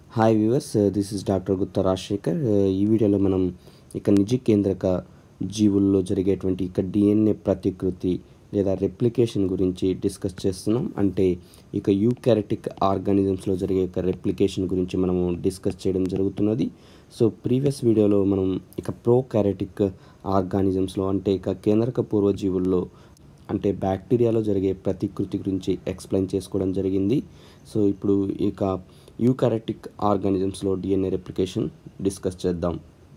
hi viewers this is doctor Gutta Rajasekhar ఈ వీడియోలో మనం ఇక నిజ కేంద్రక జీవుల్లో జరిగేటువంటి ఇక డిఎన్ఏ ప్రతికృతి లేదా రెప్లికేషన్ గురించి డిస్కస్ చేస్తున్నాం అంటే ఇక యూకారెటిక్ ఆర్గానిజమ్స్లో జరిగే ఇక రెప్లికేషన్ గురించి మనము డిస్కస్ చేయడం జరుగుతున్నది సో ప్రీవియస్ వీడియోలో మనం ఇక ప్రోకారెటిక్ ఆర్గానిజమ్స్లో అంటే ఇక కేంద్రక పూర్వజీవుల్లో అంటే బ్యాక్టీరియాలో జరిగే ప్రతికృతి గురించి ఎక్స్ప్లెయిన్ చేసుకోవడం జరిగింది సో ఇప్పుడు ఇక యూకారెటిక్ ఆర్గానిజమ్స్లో డిఎన్ఏ రెప్లికేషన్ డిస్కస్ చేద్దాం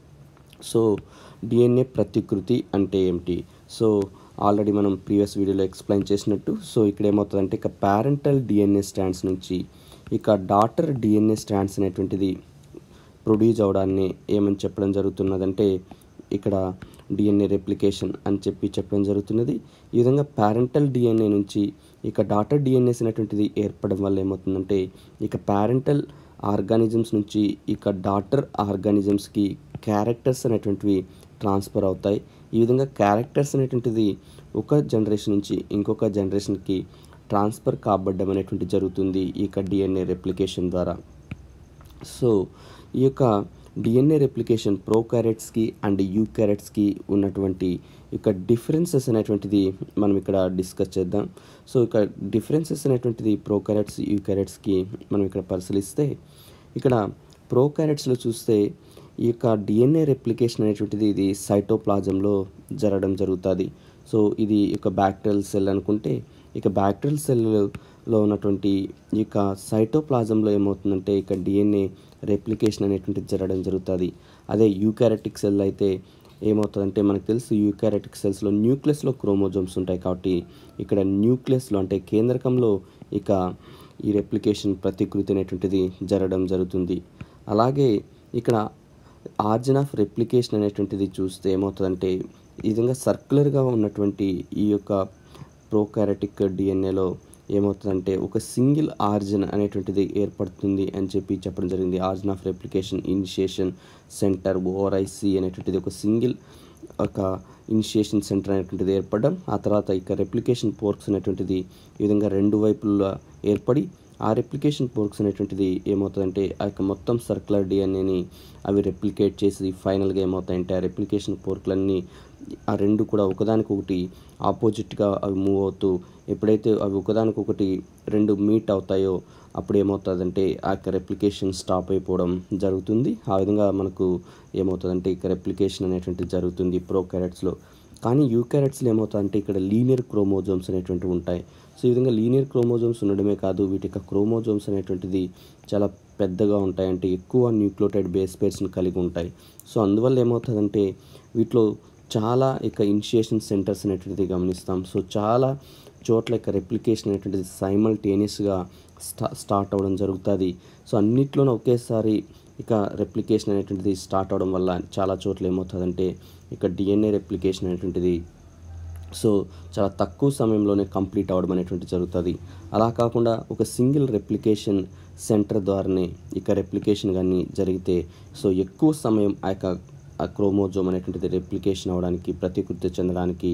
సో డిఎన్ఏ ప్రతికృతి అంటే ఏమిటి సో ఆల్రెడీ మనం ప్రీవియస్ వీడియోలో ఎక్స్ప్లెయిన్ చేసినట్టు సో ఇక్కడ ఏమవుతుందంటే ఇక ప్యారెంటల్ డిఎన్ఏ స్టాండ్స్ నుంచి ఇక డాటర్ డిఎన్ఏ స్టాండ్స్ అనేటువంటిది ప్రొడ్యూస్ అవడాన్ని ఏమని చెప్పడం జరుగుతున్నదంటే ఇక్కడ డిఎన్ఏ రెప్లికేషన్ అని చెప్పి చెప్పడం జరుగుతున్నది ఈ విధంగా ప్యారెంటల్ డిఎన్ఏ నుంచి ఇక డాటర్ డిఎన్ఏస్ అనేటువంటిది ఏర్పడడం వల్ల ఏమవుతుందంటే ఇక ప్యారెంటల్ ఆర్గానిజమ్స్ నుంచి ఇక డాటర్ ఆర్గానిజమ్స్కి క్యారెక్టర్స్ అనేటువంటివి ట్రాన్స్ఫర్ అవుతాయి ఈ విధంగా క్యారెక్టర్స్ అనేటువంటిది ఒక జనరేషన్ నుంచి ఇంకొక జనరేషన్కి ట్రాన్స్ఫర్ కాబడ్డం అనేటువంటి జరుగుతుంది ఇక డిఎన్ఏ రెప్లికేషన్ ద్వారా సో ఈ యొక్క డిఎన్ఏ రెప్లికేషన్ ప్రోకారెట్స్కి అండ్ యూకారెట్స్కి ఉన్నటువంటి ఇక డిఫరెన్సెస్ అనేటువంటిది మనం ఇక్కడ డిస్కస్ చేద్దాం సో ఇక డిఫరెన్సెస్ అనేటువంటిది ప్రోకారెట్స్ యూకారెట్స్కి మనం ఇక్కడ పరిశీలిస్తే ఇక్కడ ప్రోకారెట్స్లో చూస్తే ఈ యొక్క డిఎన్ఏ రెప్లికేషన్ అనేటువంటిది ఇది సైటోప్లాజంలో జరగడం జరుగుతుంది సో ఇది ఒక బ్యాక్టీరియల్ సెల్ అనుకుంటే ఇక బ్యాక్టీరియల్ సెల్లో ఉన్నటువంటి ఈ యొక్క సైటోప్లాజంలో ఏమవుతుందంటే ఇక డిఎన్ఏ రెప్లికేషన్ అనేటువంటిది జరగడం జరుగుతుంది అదే యూకారెటిక్ సెల్ అయితే ఏమవుతుందంటే మనకు తెలుసు యూకారెటిక్ సెల్స్లో న్యూక్లియస్లో క్రోమోజోమ్స్ ఉంటాయి కాబట్టి ఇక్కడ న్యూక్లియస్లో అంటే కేంద్రకంలో ఇక ఈ రెప్లికేషన్ ప్రతికృతి అనేటువంటిది జరగడం జరుగుతుంది అలాగే ఇక్కడ ఆర్జిన్ ఆఫ్ రెప్లికేషన్ అనేటువంటిది చూస్తే ఏమవుతుందంటే ఈ విధంగా సర్క్యులర్గా ఉన్నటువంటి ఈ యొక్క ప్రోకారెటిక్ డిఎన్ఏలో ఏమవుతుందంటే ఒక సింగిల్ ఆర్జిన్ అనేటువంటిది ఏర్పడుతుంది అని చెప్పి చెప్పడం జరిగింది origin of replication initiation centre ORIC అనేటువంటిది ఒక సింగిల్ ఒక ఇనిషియేషన్ సెంటర్ అనేటువంటిది ఏర్పడడం ఆ తర్వాత ఇక రెప్లికేషన్ పోర్క్స్ అనేటువంటిది ఈ విధంగా రెండు వైపులా ఏర్పడి ఆ రెప్లికేషన్ పోర్క్స్ అనేటువంటిది ఏమవుతుందంటే ఆ యొక్క మొత్తం సర్క్యులర్ డిఎన్ఏని అవి రెప్లికేట్ చేసి ఫైనల్గా ఏమవుతాయంటే ఆ రెప్లికేషన్ పోర్క్లన్నీ ఆ రెండు కూడా ఒకదానికొకటి ఆపోజిట్గా అవి మూవ్ అవుతూ ఎప్పుడైతే అవి ఒకదానికొకటి రెండు మీట్ అవుతాయో అప్పుడు ఏమవుతుందంటే ఆ యొక్క రెప్లికేషన్ స్టాప్ అయిపోవడం జరుగుతుంది ఆ విధంగా మనకు ఏమవుతుందంటే ఇక రెప్లికేషన్ అనేటువంటిది జరుగుతుంది ప్రో క్యారెట్స్లో కానీ యూ క్యారెట్స్లో ఏమవుతుందంటే ఇక్కడ లీనియర్ క్రోమోజోమ్స్ అనేటువంటివి ఉంటాయి సో ఈ విధంగా లీనియర్ క్రోమోజోమ్స్ ఉండడమే కాదు వీటి యొక్క క్రోమోజోమ్స్ అనేటువంటిది చాలా పెద్దగా ఉంటాయి అంటే ఎక్కువ న్యూక్లియోటైడ్ బేస్ పేర్స్ని కలిగి ఉంటాయి సో అందువల్ల ఏమవుతుందంటే వీటిలో చాలా ఇక ఇనిషియేషన్ సెంటర్స్ అనేటువంటిది గమనిస్తాం సో చాలా చోట్ల ఇక రెప్లికేషన్ అనేటువంటిది సైమల్టేనియస్గా స్టా స్టార్ట్ అవ్వడం జరుగుతుంది సో అన్నిట్లోనూ ఒకేసారి ఇక రెప్లికేషన్ అనేటువంటిది స్టార్ట్ అవడం వల్ల చాలా చోట్ల ఏమవుతుందంటే ఇక డిఎన్ఏ రెప్లికేషన్ అనేటువంటిది సో చాలా తక్కువ సమయంలోనే కంప్లీట్ అవ్వడం అనేటువంటి జరుగుతుంది అలా కాకుండా ఒక సింగిల్ రెప్లికేషన్ సెంటర్ ద్వారానే ఇక రెప్లికేషన్ కానీ జరిగితే సో ఎక్కువ సమయం ఆ యొక్క ఆ క్రోమోజోమ్ అనేటువంటిది రెప్లికేషన్ అవ్వడానికి ప్రతికృతి చెందడానికి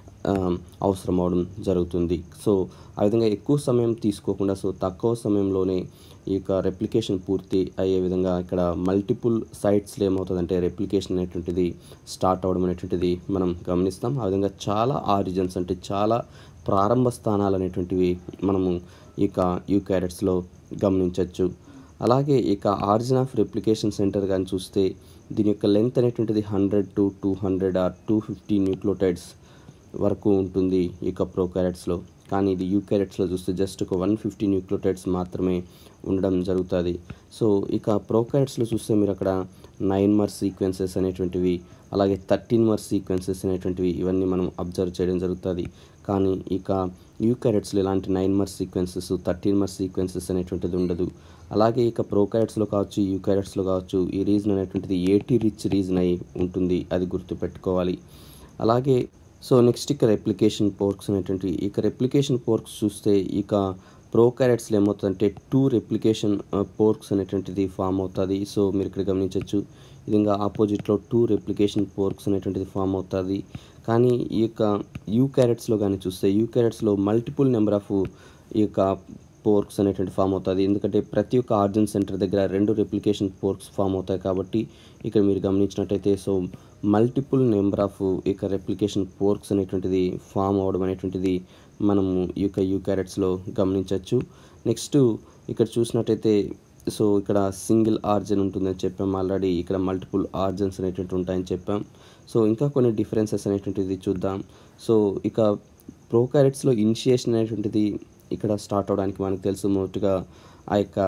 అవసరం అవడం జరుగుతుంది సో ఆ విధంగా ఎక్కువ సమయం తీసుకోకుండా సో తక్కువ సమయంలోనే ఈ యొక్క రెప్లికేషన్ పూర్తి అయ్యే విధంగా ఇక్కడ మల్టిపుల్ సైట్స్లో ఏమవుతుందంటే రెప్లికేషన్ అనేటువంటిది స్టార్ట్ అవ్వడం అనేటువంటిది మనం గమనిస్తాం ఆ విధంగా చాలా ఆరిజిన్స్ అంటే చాలా ప్రారంభ స్థానాలు అనేటువంటివి మనము ఇక యూ క్యారెట్స్లో గమనించవచ్చు అలాగే ఇక ఆరిజిన్ ఆఫ్ రెప్లికేషన్ సెంటర్ కానీ చూస్తే దీని యొక్క లెంత్ అనేటువంటిది hundred to two hundred or two fifty nucleotides వరకు ఉంటుంది ఇక ప్రోకారెట్స్లో కానీ ఇది యూకారెట్స్లో చూస్తే జస్ట్ ఒక వన్ ఫిఫ్టీ న్యూక్లియోటైడ్స్ మాత్రమే ఉండడం జరుగుతుంది సో ఇక ప్రోకారెట్స్లో చూస్తే మీరు అక్కడ నైన్ మర్ సీక్వెన్సెస్ అనేటువంటివి అలాగే థర్టీన్ మర్ సీక్వెన్సెస్ అనేటువంటివి ఇవన్నీ మనం అబ్జర్వ్ చేయడం జరుగుతుంది కానీ ఇక యూకారెట్స్లో ఇలాంటి నైన్ మర్ సీక్వెన్సెస్ థర్టీన్ మర్ సీక్వెన్సెస్ అనేటువంటిది ఉండదు అలాగే ఇక ప్రోకారెట్స్లో కావచ్చు యూకారెట్స్లో కావచ్చు ఈ రీజన్ అనేటువంటిది ఏటీ రిచ్ రీజన్ అయి ఉంటుంది అది గుర్తుపెట్టుకోవాలి అలాగే సో నెక్స్ట్ ఇక రెప్లికేషన్ పోర్క్స్ అనేటువంటి ఇక రెప్లికేషన్ పోర్క్స్ చూస్తే ఇక ప్రో క్యారెట్స్లో ఏమవుతుందంటే టూ రెప్లికేషన్ పోర్క్స్ అనేటువంటిది ఫామ్ అవుతుంది సో మీరు ఇక్కడ గమనించవచ్చు ఈ విధంగా ఆపోజిట్లో టూ రెప్లికేషన్ పోర్క్స్ అనేటువంటిది ఫామ్ అవుతుంది కానీ ఈ యొక్క యూ క్యారెట్స్లో కానీ చూస్తే యూ క్యారెట్స్లో మల్టిపుల్ నెంబర్ ఆఫ్ ఈ యొక్క పోర్క్స్ అనేటువంటి ఫామ్ అవుతుంది ఎందుకంటే ప్రతి ఒక్క ఆర్జన్ సెంటర్ దగ్గర రెండు రెప్లికేషన్ పోర్క్స్ ఫామ్ అవుతాయి కాబట్టి ఇక్కడ మీరు గమనించినట్టయితే సో మల్టిపుల్ నెంబర్ ఆఫ్ ఇక రెప్లికేషన్ పోర్క్స్ అనేటువంటిది ఫామ్ అవడం అనేటువంటిది మనము ఈ యొక్క యూకారెట్స్లో గమనించవచ్చు నెక్స్ట్ ఇక్కడ చూసినట్టయితే సో ఇక్కడ సింగిల్ ఆర్జన్ ఉంటుందని చెప్పాం ఆల్రెడీ ఇక్కడ మల్టిపుల్ ఆర్జన్స్ అనేటువంటి ఉంటాయని చెప్పాం సో ఇంకా కొన్ని డిఫరెన్సెస్ అనేటువంటిది చూద్దాం సో ఇక ప్రోకారెట్స్లో ఇనిషియేషన్ అనేటువంటిది ఇక్కడ స్టార్ట్ అవడానికి మనకు తెలుసు మొదటిగా ఆ యొక్క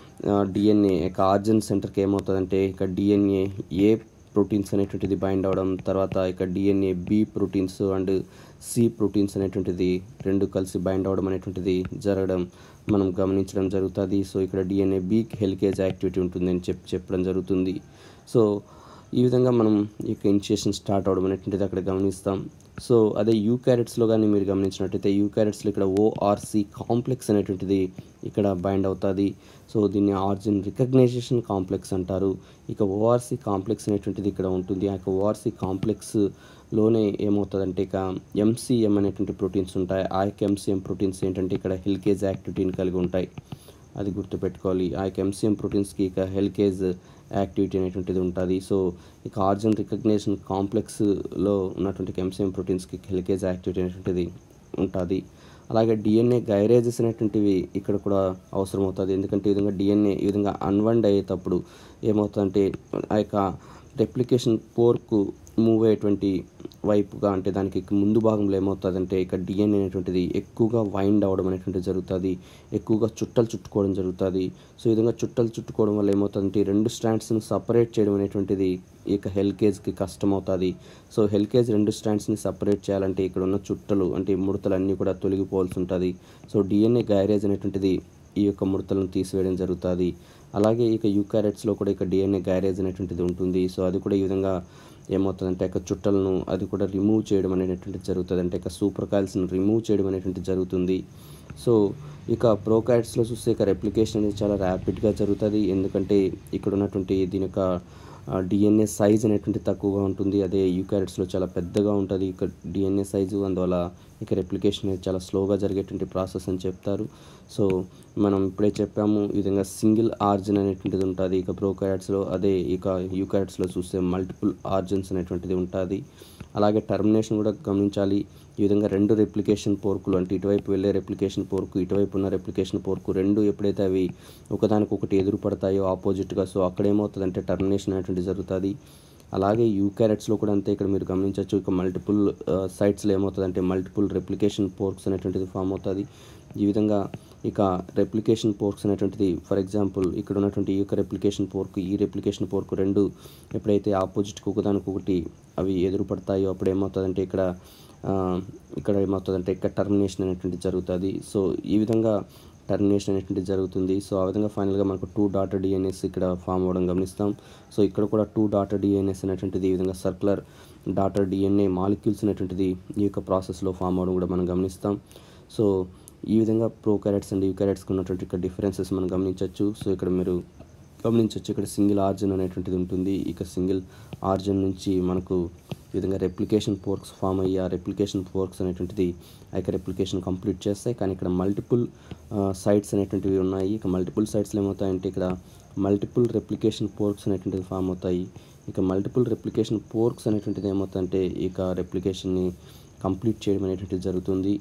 డిఎన్ఏ యొక్క ఆర్జన్ సెంటర్కి ఏమవుతుందంటే ఇక డిఎన్ఏ ఏ ప్రోటీన్స్ అనేటువంటిది బైండ్ అవడం తర్వాత ఇక DNA B proteins and C proteins అనేటువంటిది రెండు కలిసి బైండ్ అవడం అనేటువంటిది జరగడం మనం గమనించడం జరుగుతుంది సో ఇక్కడ డిఎన్ఏ బి హెలికేజ్ యాక్టివిటీ ఉంటుందని చెప్పి చెప్పడం జరుగుతుంది సో ఈ విధంగా మనం ఈ యొక్క ఇనిషియేషన్ స్టార్ట్ అవడం అనేటువంటిది అక్కడ గమనిస్తాం సో అదే యూ క్యారెట్స్లో కానీ మీరు గమనించినట్టయితే యూ క్యారెట్స్లో ఇక్కడ ఓఆర్సి కాంప్లెక్స్ అనేటువంటిది ఇక్కడ బైండ్ అవుతుంది సో దీన్ని ఆర్జిన్ రికగ్నైజేషన్ కాంప్లెక్స్ అంటారు ఇక ఓఆర్సి కాంప్లెక్స్ అనేటువంటిది ఇక్కడ ఉంటుంది ఆ యొక్క ఓఆర్సి కాంప్లెక్స్లోనే ఏమవుతుందంటే ఇక ఎంసీఎం అనేటువంటి ప్రోటీన్స్ ఉంటాయి ఆ యొక్క ఎంసీఎం ప్రోటీన్స్ ఏంటంటే ఇక్కడ హెల్కేజ్ యాక్టివిటీని కలిగి ఉంటాయి అది గుర్తుపెట్టుకోవాలి ఆ యొక్క ఎంసీఎం ప్రోటీన్స్కి ఇక హెల్కేజ్ యాక్టివిటీ అనేటువంటిది ఉంటుంది సో ఇక ఆర్జన్ రికగ్నేషన్ కాంప్లెక్స్లో ఉన్నటువంటి ఎంసీఎం ప్రోటీన్స్కి హెల్కేజ్ యాక్టివిటీ అనేటువంటిది ఉంటుంది అలాగే డిఎన్ఏ గైరేజెస్ అనేటువంటివి ఇక్కడ కూడా అవసరం అవుతుంది ఎందుకంటే ఈ విధంగా డిఎన్ఏ ఈ విధంగా అన్వండ్ అయ్యేటప్పుడు ఏమవుతుందంటే ఆ యొక్క రెప్లికేషన్ పోర్కు మూవ్ అయ్యేటువంటి వైపుగా అంటే దానికి ముందు భాగంలో ఏమవుతుందంటే ఇక డిఎన్ఏ అనేటువంటిది ఎక్కువగా వైండ్ అవ్వడం అనేటువంటిది జరుగుతుంది ఎక్కువగా చుట్టలు చుట్టుకోవడం జరుగుతుంది సో ఈ విధంగా చుట్టలు చుట్టుకోవడం వల్ల ఏమవుతుందంటే ఈ రెండు స్ట్రాండ్స్ని సపరేట్ చేయడం అనేటువంటిది ఇక హెల్కేజ్కి కష్టం అవుతుంది సో హెల్కేజ్ రెండు స్ట్రాండ్స్ని సపరేట్ చేయాలంటే ఇక్కడ ఉన్న చుట్టలు అంటే ఈ ముడతలు అన్నీ కూడా తొలగిపోవాల్సి ఉంటుంది సో డిఎన్ఏ గైరేజ్ అనేటువంటిది ఈ యొక్క ముడతలను తీసివేయడం జరుగుతుంది అలాగే ఇక యూకారెట్స్లో కూడా ఇక డిఎన్ఏ గైరేజ్ అనేటువంటిది ఉంటుంది సో అది కూడా ఈ విధంగా ఏమవుతుందంటే ఇక చుట్టలను అది కూడా రిమూవ్ చేయడం అనేటువంటిది జరుగుతుంది అంటే ఇక సూపర్ కాయిల్స్ని రిమూవ్ చేయడం అనేటువంటిది జరుగుతుంది సో ఇక ప్రోకాయిడ్స్లో చూస్తే ఇక రెప్లికేషన్ అనేది చాలా ర్యాపిడ్గా జరుగుతుంది ఎందుకంటే ఇక్కడ ఉన్నటువంటి దీని యొక్క డిఎన్ఏ సైజ్ అనేటువంటి తక్కువగా ఉంటుంది అదే యూకారెట్స్లో చాలా పెద్దగా ఉంటుంది ఇక డిఎన్ఏ సైజు అందువల్ల ఇక రెప్లికేషన్ అనేది చాలా స్లోగా జరిగేటువంటి ప్రాసెస్ అని చెప్తారు సో మనం ఇప్పుడే చెప్పాము ఈ విధంగా సింగిల్ ఆర్జిన్ అనేటువంటిది ఉంటుంది ఇక ప్రోకారెట్స్లో అదే ఇక యూకారెట్స్లో చూస్తే మల్టిపుల్ ఆర్జిన్స్ అనేటువంటిది ఉంటుంది అలాగే టర్మినేషన్ కూడా గమనించాలి ఈ విధంగా రెండు రెప్లికేషన్ పోర్కులు అంటే ఇటువైపు వెళ్ళే రెప్లికేషన్ పోర్కు ఇటువైపు ఉన్న రెప్లికేషన్ పోర్కు రెండు ఎప్పుడైతే అవి ఒకదానికొకటి ఎదురు పడతాయో ఆపోజిట్గా సో అక్కడ ఏమవుతుందంటే టర్మినేషన్ అనేటువంటి జరుగుతుంది అలాగే యూకారెట్స్లో కూడా అంతే ఇక్కడ మీరు గమనించవచ్చు ఇక మల్టిపుల్ సైట్స్లో ఏమవుతుందంటే మల్టిపుల్ రెప్లికేషన్ పోర్క్స్ అనేటువంటిది ఫామ్ అవుతుంది ఈ విధంగా ఇక రెప్లికేషన్ పోర్క్స్ అనేటువంటిది ఫర్ ఎగ్జాంపుల్ ఇక్కడ ఉన్నటువంటి ఈ యొక్క రెప్లికేషన్ పోర్క్ ఈ రెప్లికేషన్ పోర్క్ రెండు ఎప్పుడైతే ఆపోజిట్కి ఒకదానికొకటి అవి ఎదురు పడతాయో అప్పుడు ఏమవుతుందంటే ఇక్కడ ఆ, ఇక్కడ ఏమవుతుందంటే ఇక్కడ టర్మినేషన్ అనేటువంటిది జరుగుతుంది సో ఈ విధంగా టర్మినేషన్ అనేటువంటిది జరుగుతుంది సో ఆ విధంగా ఫైనల్గా మనకు టూ డాటర్ డిఎన్ఎస్ ఇక్కడ ఫామ్ అవ్వడం గమనిస్తాం సో ఇక్కడ కూడా టూ డాటర్ డిఎన్ఎస్ అనేటువంటిది ఈ విధంగా సర్కులర్ డాటర్ డిఎన్ఏ మాలిక్యూల్స్ అనేటువంటిది ఈ యొక్క ప్రాసెస్లో ఫామ్ అవ్వడం కూడా మనం గమనిస్తాం సో ఈ విధంగా ప్రో క్యారెట్స్ అండ్ యూ క్యారెట్స్కి ఉన్నటువంటి ఇక్కడ డిఫరెన్సెస్ మనం గమనించవచ్చు సో ఇక్కడ మీరు గమనించవచ్చు ఇక్కడ సింగిల్ ఆర్జన్ అనేటువంటిది ఉంటుంది ఇక సింగిల్ ఆర్జన్ నుంచి మనకు ఈ విధంగా రెప్లికేషన్ పోర్క్స్ ఫామ్ అయ్యి ఆ రెప్లికేషన్ పోర్క్స్ అనేటువంటిది ఆ యొక్క రెప్లికేషన్ కంప్లీట్ చేస్తాయి కానీ ఇక్కడ మల్టిపుల్ సైట్స్ అనేటువంటివి ఉన్నాయి ఇక మల్టిపుల్ సైట్స్లో ఏమవుతాయంటే ఇక్కడ మల్టిపుల్ రెప్లికేషన్ పోర్క్స్ అనేటువంటివి ఫామ్ అవుతాయి ఇక మల్టిపుల్ రెప్లికేషన్ పోర్క్స్ అనేటువంటిది ఏమవుతుందంటే ఇక రెప్లికేషన్ని కంప్లీట్ చేయడం అనేటువంటిది జరుగుతుంది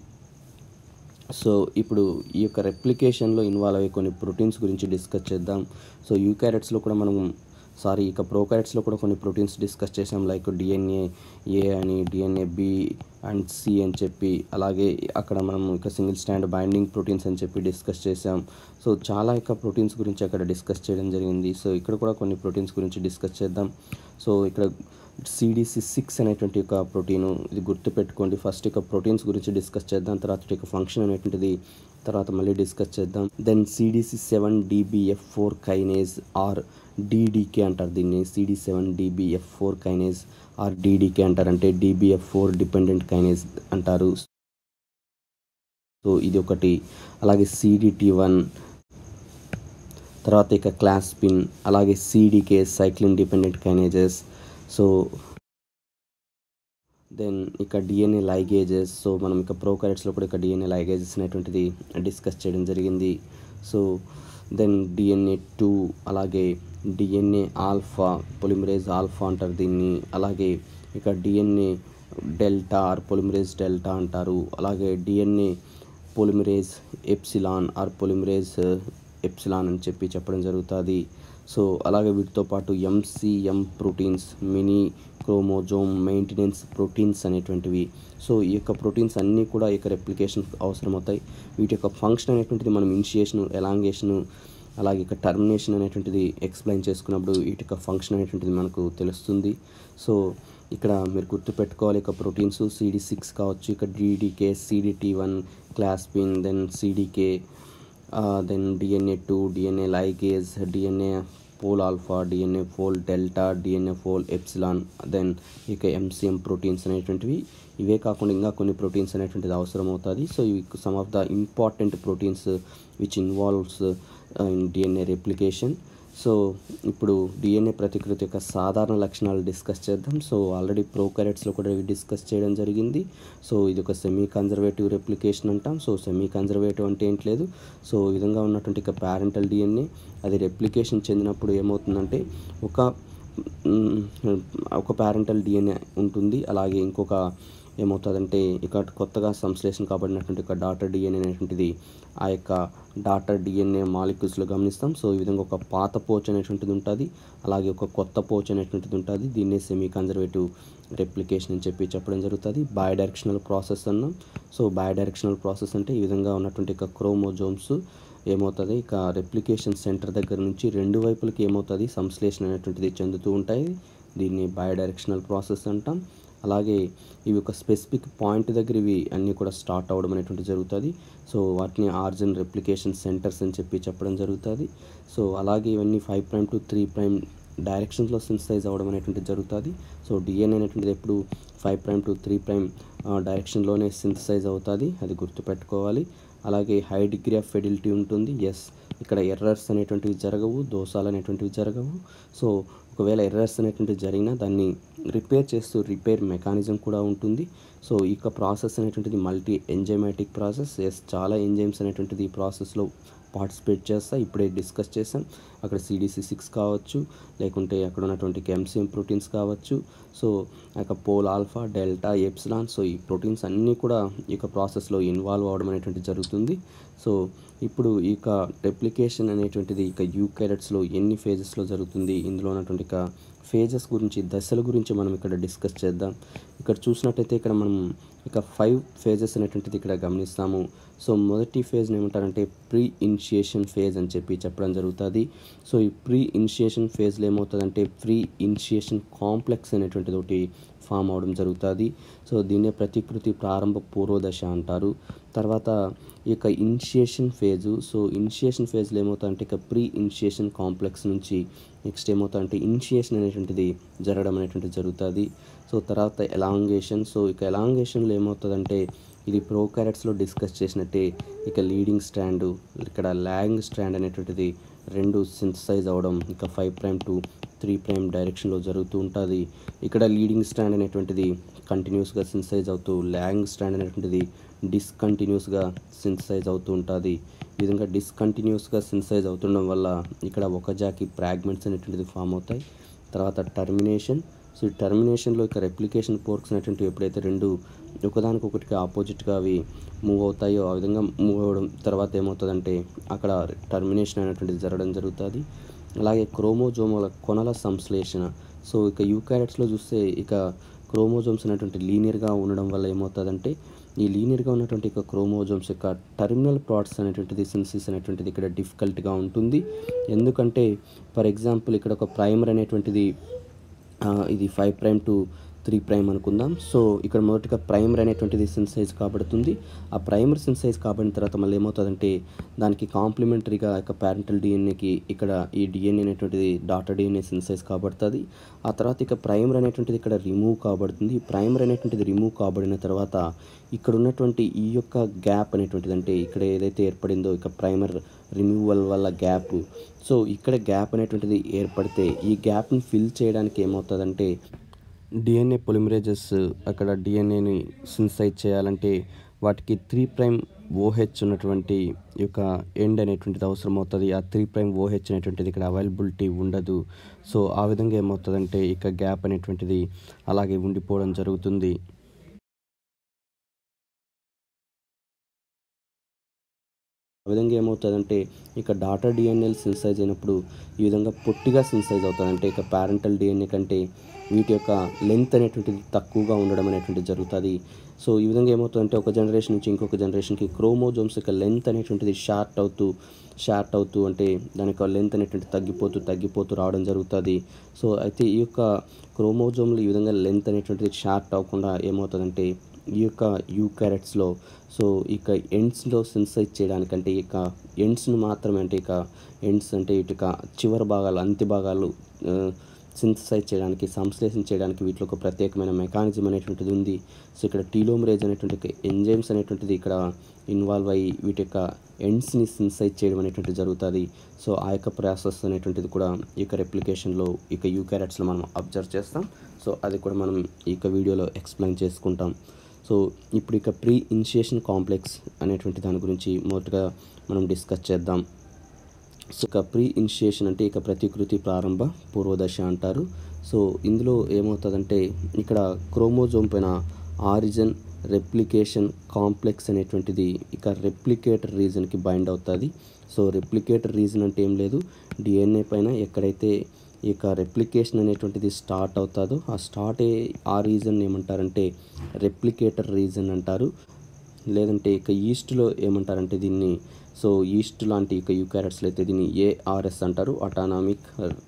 సో ఇప్పుడు ఈ యొక్క రెప్లికేషన్లో ఇన్వాల్వ్ అయ్యే కొన్ని ప్రోటీన్స్ గురించి డిస్కస్ చేద్దాం సో యూకారెట్స్లో కూడా మనం సారీ ఇక ప్రోకారెట్స్లో కూడా కొన్ని ప్రోటీన్స్ డిస్కస్ చేసాం లైక్ డిఎన్ఏ ఏ అని డిఎన్ఏ బి అండ్ సి అని చెప్పి అలాగే అక్కడ మనం ఇక సింగిల్ స్టాండ్ బైండింగ్ ప్రోటీన్స్ అని చెప్పి డిస్కస్ చేసాం సో చాలా ఇక ప్రోటీన్స్ గురించి అక్కడ డిస్కస్ చేయడం జరిగింది సో ఇక్కడ కూడా కొన్ని ప్రోటీన్స్ గురించి డిస్కస్ చేద్దాం సో ఇక్కడ సిడిసి సిక్స్ అనేటువంటి ఒక ప్రోటీను ఇది గుర్తుపెట్టుకోండి ఫస్ట్ ఇక ప్రోటీన్స్ గురించి డిస్కస్ చేద్దాం తర్వాత ఇక ఫంక్షన్ అనేటువంటిది తర్వాత మళ్ళీ డిస్కస్ చేద్దాం then CDC seven DBF four kinase or DDK అంటారు దీన్ని CD seven DBF four kinase or DDK అంటారు అంటే డిబిఎఫ్ ఫోర్ డిపెండెంట్ కైనేజ్ అంటారు సో ఇది ఒకటి అలాగే సిడిటి వన్ తర్వాత ఇక క్లాస్ పిన్ అలాగే CDK cyclin dependent kinases so then ఇక డిఎన్ఏ లైగేజెస్ సో మనం ఇక ప్రోకారెట్స్లో కూడా ఇక డిఎన్ఏ లైగేజెస్ అనేటువంటిది డిస్కస్ చేయడం జరిగింది సో దెన్ డిఎన్ఏ టూ అలాగే డిఎన్ఏ ఆల్ఫా పొలిమరేజ్ ఆల్ఫా అంటారు దీన్ని అలాగే ఇక DNA delta or polymerase delta అంటారు అలాగే DNA polymerase epsilon or polymerase epsilon అని చెప్పి చెప్పడం జరుగుతుంది సో అలాగే వీటితో పాటు MCM proteins mini chromosome maintenance proteins అనేటువంటివి సో ఈ యొక్క ప్రోటీన్స్ అన్నీ కూడా ఈ యొక్క రెప్లికేషన్ అవసరం అవుతాయి వీటి యొక్క ఫంక్షన్ అనేటువంటిది మనం ఇనిషియేషన్ ఎలాంగేషను అలాగే ఇక టర్మినేషన్ అనేటువంటిది ఎక్స్ప్లెయిన్ చేసుకున్నప్పుడు వీటి యొక్క ఫంక్షన్ అనేటువంటిది మనకు తెలుస్తుంది సో ఇక్కడ మీరు గుర్తుపెట్టుకోవాలి ఇక ప్రోటీన్స్ సిడి సిక్స్ కావచ్చు ఇక DDK CDT one claspin then CDK then DNA two DNA ligase DNA pol alpha DNA pol delta DNA pol epsilon then ఇక ఎంసీఎం ప్రోటీన్స్ అనేటువంటివి ఇవే కాకుండా ఇంకా కొన్ని ప్రోటీన్స్ అనేటువంటిది అవసరం అవుతుంది సో ఇవి some of the important proteins which involves in DNA replication so ఇప్పుడు డిఎన్ఏ ప్రతికృతి యొక్క సాధారణ లక్షణాలు డిస్కస్ చేద్దాం సో ఆల్రెడీ ప్రోకారెట్స్లో కూడా ఇవి డిస్కస్ చేయడం జరిగింది సో ఇది ఒక సెమీ కన్జర్వేటివ్ రెప్లికేషన్ అంటాం సో సెమీ కన్జర్వేటివ్ అంటే ఏంటి లేదు సో ఈ విధంగా ఉన్నటువంటి ఇక ప్యారెంటల్ డిఎన్ఏ అది రెప్లికేషన్ చెందినప్పుడు ఏమవుతుందంటే ఒక మ్, ఒక ప్యారెంటల్ డిఎన్ఏ ఉంటుంది అలాగే ఇంకొక ఏమవుతుందంటే ఇక కొత్తగా సంశ్లేషణ కాబడినటువంటి ఒక డాటర్ డిఎన్ఏ అనేటువంటిది ఆ యొక్క డాటర్ డిఎన్ఏ మాలిక్యూల్స్లో గమనిస్తాం సో ఈ విధంగా ఒక పాత పోచ్ అనేటువంటిది ఉంటుంది అలాగే ఒక కొత్త పోచ్ అనేటువంటిది ఉంటుంది దీన్నే సెమీ కన్జర్వేటివ్ రెప్లికేషన్ అని చెప్పి చెప్పడం జరుగుతుంది బై డైరెక్షనల్ ప్రాసెస్ అన్నాం సో బై డైరెక్షనల్ ప్రాసెస్ అంటే ఈ విధంగా ఉన్నటువంటి ఇక క్రోమోజోమ్స్ ఏమవుతుంది ఇక రెప్లికేషన్ సెంటర్ దగ్గర నుంచి రెండు వైపులకి ఏమవుతుంది సంశ్లేషణ అనేటువంటిది చెందుతూ ఉంటాయి దీన్ని బై డైరెక్షనల్ ప్రాసెస్ అంటాం అలాగే ఇవి ఒక స్పెసిఫిక్ పాయింట్ దగ్గర ఇవి అన్నీ కూడా స్టార్ట్ అవ్వడం అనేటువంటి జరుగుతుంది సో వాటిని ఆర్జన్ రెప్లికేషన్ సెంటర్స్ అని చెప్పి చెప్పడం జరుగుతుంది సో అలాగే ఇవన్నీ five prime to three prime డైరెక్షన్స్లో సిన్సైజ్ అవ్వడం అనేటువంటి జరుగుతుంది సో డిఎన్ఏ అనేటువంటిది ఎప్పుడు five prime to three prime డైరెక్షన్లోనే సింథసైజ్ అవుతుంది అది గుర్తుపెట్టుకోవాలి అలాగే హై డిగ్రీ ఆఫ్ ఫెడిలిటీ ఉంటుంది ఎస్ ఇక్కడ ఎర్రర్స్ అనేటువంటివి జరగవు దోషాలు అనేటువంటివి జరగవు సో ఒకవేళ ఎర్రర్స్ అనేటువంటివి జరిగినా దాన్ని రిపేర్ చేస్తూ రిపేర్ మెకానిజం కూడా ఉంటుంది సో ఈ యొక్క ప్రాసెస్ అనేటువంటిది మల్టీ ఎంజైమాటిక్ ప్రాసెస్ ఎస్ చాలా ఎంజైమ్స్ అనేటువంటిది ఈ ప్రాసెస్లో పార్టిసిపేట్ చేస్తా ఇప్పుడే డిస్కస్ చేసాం అక్కడ సిడిసి సిక్స్ కావచ్చు లేకుంటే అక్కడ ఉన్నటువంటి ఎంసీఎం ప్రోటీన్స్ కావచ్చు సో ఆ యొక్క pol alpha delta epsilon so ఈ ప్రోటీన్స్ అన్నీ కూడా ఈ యొక్క ప్రాసెస్లో ఇన్వాల్వ్ అవ్వడం అనేటువంటి జరుగుతుంది సో ఇప్పుడు ఈ యొక్క రెప్లికేషన్ అనేటువంటిది ఇక యూక్యారెట్స్లో ఎన్ని ఫేజెస్లో జరుగుతుంది ఇందులో ఉన్నటువంటి ఇక ఫేజెస్ గురించి దశల గురించి మనం ఇక్కడ డిస్కస్ చేద్దాం ఇక్కడ చూసినట్టయితే ఇక్కడ మనం ఇక ఫైవ్ ఫేజెస్ అనేటువంటిది ఇక్కడ గమనిస్తాము సో మొదటి ఫేజ్ని ఏమంటారంటే ప్రీ ఇనిషియేషన్ ఫేజ్ అని చెప్పి చెప్పడం జరుగుతుంది సో ఈ ప్రీ ఇనిషియేషన్ ఫేజ్లో ఏమవుతుందంటే ప్రీ ఇనిషియేషన్ కాంప్లెక్స్ అనేటువంటిది ఒకటి ఫామ్ అవడం జరుగుతుంది సో దీన్నే ప్రతికృతి ప్రారంభ పూర్వదశ అంటారు తర్వాత ఈ యొక్క ఇనిషియేషన్ ఫేజు సో ఇనిషియేషన్ ఫేజ్లో ఏమవుతుందంటే ఇక ప్రీ ఇనిషియేషన్ కాంప్లెక్స్ నుంచి నెక్స్ట్ ఏమవుతుందంటే ఇనిషియేషన్ అనేటువంటిది జరగడం అనేటువంటిది జరుగుతుంది సో తర్వాత ఎలాంగేషన్ సో ఇక ఎలాంగేషన్లో ఏమవుతుందంటే ఇది ప్రోకారెట్స్లో డిస్కస్ చేసినట్టే ఇక లీడింగ్ స్ట్రాండ్ ఇక్కడ ల్యాంగ్ స్ట్రాండ్ అనేటువంటిది రెండు సింథసైజ్ అవ్వడం ఇక five prime to three prime డైరెక్షన్లో జరుగుతూ ఉంటుంది ఇక్కడ లీడింగ్ స్ట్రాండ్ అనేటువంటిది కంటిన్యూస్గా సింథసైజ్ అవుతూ ల్యాంగ్ స్ట్రాండ్ అనేటువంటిది డిస్కంటిన్యూస్గా సింథసైజ్ అవుతూ ఉంటుంది ఈ విధంగా డిస్కంటిన్యూస్గా సింథసైజ్ అవుతుండడం వల్ల ఇక్కడ ఒక జాకి ఫ్రాగ్మెంట్స్ అనేటువంటిది ఫామ్ అవుతాయి తర్వాత టర్మినేషన్ సో ఈ టర్మినేషన్లో ఇక రెప్లికేషన్ పోర్క్స్ అనేటువంటివి ఎప్పుడైతే రెండు ఒకదానికొకటికి ఆపోజిట్గా అవి మూవ్ అవుతాయో ఆ విధంగా మూవ్ అవ్వడం తర్వాత ఏమవుతుందంటే అక్కడ టర్మినేషన్ అనేటువంటిది జరగడం జరుగుతుంది అలాగే క్రోమోజోముల కొనల సంశ్లేషణ సో ఇక యూకారెట్స్లో చూస్తే ఇక క్రోమోజోమ్స్ అనేటువంటి లీనియర్గా ఉండడం వల్ల ఏమవుతుందంటే ఈ లీనియర్గా ఉన్నటువంటి ఇక క్రోమోజోమ్స్ యొక్క టర్మినల్ ప్లాట్స్ అనేటువంటిది సిన్సిస్ అనేటువంటిది ఇక్కడ డిఫికల్ట్గా ఉంటుంది ఎందుకంటే ఫర్ ఎగ్జాంపుల్ ఇక్కడ ఒక ప్రైమర్ అనేటువంటిది ఆ, ఇది five prime to three prime అనుకుందాం సో ఇక్కడ మొదటిగా ప్రైమర్ అనేటువంటిది సిన్సైజ్ కాబడుతుంది ఆ ప్రైమర్ సిన్సైజ్ కాబడిన తర్వాత మళ్ళీ ఏమవుతుందంటే దానికి కాంప్లిమెంటరీగా యొక్క ప్యారెంటల్ డిఎన్ఏకి ఇక్కడ ఈ డిఎన్ఏ అనేటువంటిది డాటా డిఎన్ఏ సిన్సైజ్ కాబడుతుంది ఆ తర్వాత ఇక ప్రైమర్ అనేటువంటిది ఇక్కడ రిమూవ్ కాబడుతుంది ఈ ప్రైమర్ అనేటువంటిది రిమూవ్ కాబడిన తర్వాత ఇక్కడ ఉన్నటువంటి ఈ యొక్క గ్యాప్ అనేటువంటిది అంటే ఇక్కడ ఏదైతే ఏర్పడిందో ఇక ప్రైమర్ రిమూవల్ వల్ల గ్యాప్ సో ఇక్కడ గ్యాప్ అనేటువంటిది ఏర్పడితే ఈ గ్యాప్ని ఫిల్ చేయడానికి ఏమవుతుందంటే డిఎన్ఏ పొలిమరేజెస్ అక్కడ డిఎన్ఏని సిన్సైజ్ చేయాలంటే వాటికి త్రీ ప్రైమ్ ఓహెచ్ ఉన్నటువంటి ఈ యొక్క ఎండ్ అనేటువంటిది అవసరం అవుతుంది ఆ త్రీ ప్రైమ్ ఓహెచ్ అనేటువంటిది ఇక్కడ అవైలబిలిటీ ఉండదు సో ఆ విధంగా ఏమవుతుందంటే ఇక గ్యాప్ అనేటువంటిది అలాగే ఉండిపోవడం జరుగుతుంది ఆ విధంగా ఏమవుతుందంటే ఇక డాటర్ డిఎన్ఏలు సిన్సైజ్ అయినప్పుడు ఈ విధంగా పొట్టిగా సిన్సైజ్ అవుతుంది అంటే ఇక ప్యారెంటల్ డిఎన్ఏ కంటే వీటి యొక్క లెంత్ అనేటువంటిది తక్కువగా ఉండడం అనేటువంటిది జరుగుతుంది సో ఈ విధంగా ఏమవుతుందంటే ఒక జనరేషన్ నుంచి ఇంకొక జనరేషన్కి క్రోమోజోమ్స్ యొక్క లెంత్ అనేటువంటిది షార్ట్ అవుతూ షార్ట్ అవుతూ అంటే దాని యొక్క లెంత్ అనేటువంటి తగ్గిపోతూ తగ్గిపోతూ రావడం జరుగుతుంది సో అయితే ఈ యొక్క క్రోమోజోమ్లు ఈ విధంగా లెంత్ అనేటువంటిది షార్ట్ అవ్వకుండా ఏమవుతుందంటే ఈ యొక్క యూ క్యారెట్స్లో సో ఇక ఎండ్స్లో సెన్సైజ్ చేయడానికంటే ఇక ఎండ్స్ను మాత్రమే అంటే ఇక ఎండ్స్ అంటే ఇటుక చివరి భాగాలు అంత్య భాగాలు సింథసైజ్ చేయడానికి సంశ్లేషణ చేయడానికి వీటిలో ఒక ప్రత్యేకమైన మెకానిజం అనేటువంటిది ఉంది సో ఇక్కడ టీలోమరేజ్ అనేటువంటి ఎంజైమ్స్ అనేటువంటిది ఇక్కడ ఇన్వాల్వ్ అయ్యి వీటి యొక్క ఎండ్స్ని సింథసైజ్ చేయడం అనేటువంటిది జరుగుతుంది సో ఆ యొక్క ప్రాసెస్ అనేటువంటిది కూడా ఈ యొక్క రెప్లికేషన్లో ఇక యూ క్యారెట్స్లో మనం అబ్జర్వ్ చేస్తాం సో అది కూడా మనం ఈ యొక్క వీడియోలో ఎక్స్ప్లెయిన్ చేసుకుంటాం సో ఇప్పుడు ఇక ప్రీ ఇనిషియేషన్ కాంప్లెక్స్ అనేటువంటి దాని గురించి మొదటగా మనం డిస్కస్ చేద్దాం సో ఇక ప్రీ ఇనిషియేషన్ అంటే ఇక ప్రతికృతి ప్రారంభ పూర్వదశ అంటారు సో ఇందులో ఏమవుతుందంటే ఇక్కడ క్రోమోజోమ్ పైన ఆరిజిన్ రెప్లికేషన్ కాంప్లెక్స్ అనేటువంటిది ఇక రెప్లికేటర్ రీజన్కి బైండ్ అవుతుంది సో రెప్లికేటర్ రీజన్ అంటే ఏం లేదు డిఎన్ఏ పైన ఎక్కడైతే ఇక రెప్లికేషన్ అనేటువంటిది స్టార్ట్ అవుతుందో ఆ స్టార్ట్ అయ్యే ఆ రీజన్ ఏమంటారంటే రెప్లికేటర్ రీజన్ అంటారు లేదంటే ఇక ఈస్ట్లో ఏమంటారంటే దీన్ని సో ఈస్ట్ లాంటి ఇక యూకారెట్స్లో అయితే దీన్ని ఏఆర్ఎస్ అంటారు అటానామిక్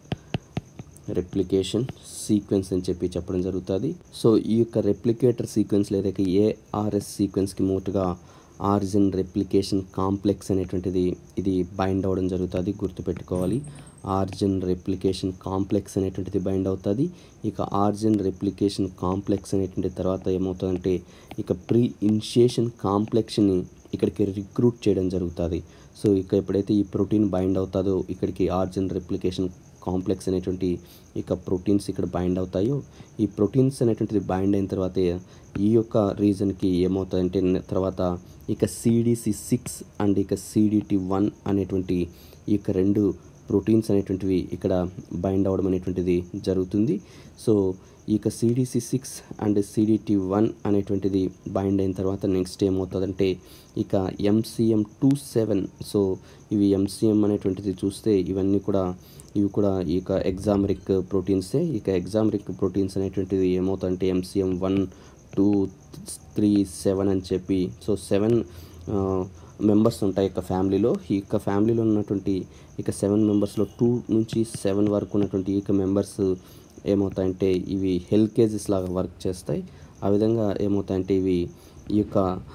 రెప్లికేషన్ సీక్వెన్స్ అని చెప్పి చెప్పడం జరుగుతుంది సో ఈ యొక్క రెప్లికేటర్ సీక్వెన్స్ లేదా ఏఆర్ఎస్ సీక్వెన్స్కి మోటుగా ఆరిజిన్ రెప్లికేషన్ కాంప్లెక్స్ అనేటువంటిది ఇది బైండ్ అవ్వడం జరుగుతుంది గుర్తుపెట్టుకోవాలి ఆర్జిన్ రెప్లికేషన్ కాంప్లెక్స్ అనేటువంటిది బైండ్ అవుతుంది ఇక ఆర్జిన్ రెప్లికేషన్ కాంప్లెక్స్ అనేటువంటి తర్వాత ఏమవుతుందంటే ఇక ప్రీ ఇనిషియేషన్ కాంప్లెక్స్ని ఇక్కడికి రిక్రూట్ చేయడం జరుగుతుంది సో ఇక ఎప్పుడైతే ఈ ప్రోటీన్ బైండ్ అవుతుందో ఇక్కడికి ఆర్జిన్ రెప్లికేషన్ కాంప్లెక్స్ అనేటువంటి ఇక ప్రోటీన్స్ ఇక్కడ బైండ్ అవుతాయో ఈ ప్రోటీన్స్ అనేటువంటిది బైండ్ అయిన తర్వాత ఈ యొక్క రీజన్కి ఏమవుతుందంటే తర్వాత ఇక సిడిసి సిక్స్ అండ్ ఇక సిడిటి వన్ అనేటువంటి ఈ యొక్క రెండు ప్రోటీన్స్ అనేటువంటివి ఇక్కడ బైండ్ అవ్వడం అనేటువంటిది జరుగుతుంది సో ఇక CDC six and CDT one అనేటువంటిది బైండ్ అయిన తర్వాత నెక్స్ట్ ఏమవుతుందంటే ఇక ఎంసీఎం టూ సెవెన్ సో ఇవి ఎంసీఎం అనేటువంటిది చూస్తే ఇవన్నీ కూడా ఇవి కూడా ఇక ఎగ్జామరిక్ ప్రోటీన్సే ఇక ఎగ్జామరిక్ ప్రోటీన్స్ అనేటువంటిది ఏమవుతుందంటే MCM one two three seven అని చెప్పి సో సెవెన్ మెంబర్స్ ఉంటాయి ఇక ఫ్యామిలీలో ఈ యొక్క ఫ్యామిలీలో ఉన్నటువంటి ఇక సెవెన్ మెంబర్స్లో టూ నుంచి సెవెన్ వరకు ఉన్నటువంటి ఇక మెంబర్స్ ఏమవుతాయంటే ఇవి హెల్కేజెస్ లాగా వర్క్ చేస్తాయి ఆ విధంగా ఏమవుతాయంటే ఇవి ఈ యొక్క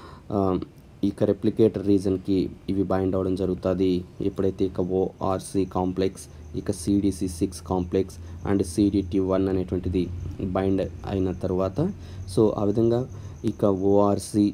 ఇక రెప్లికేటర్ రీజన్కి ఇవి బైండ్ అవ్వడం జరుగుతుంది ఎప్పుడైతే ఇక ఓఆర్సి కాంప్లెక్స్ ఇక CDC six complex and CDT one అనేటువంటిది బైండ్ అయిన తర్వాత సో ఆ విధంగా ఇక ఓఆర్సి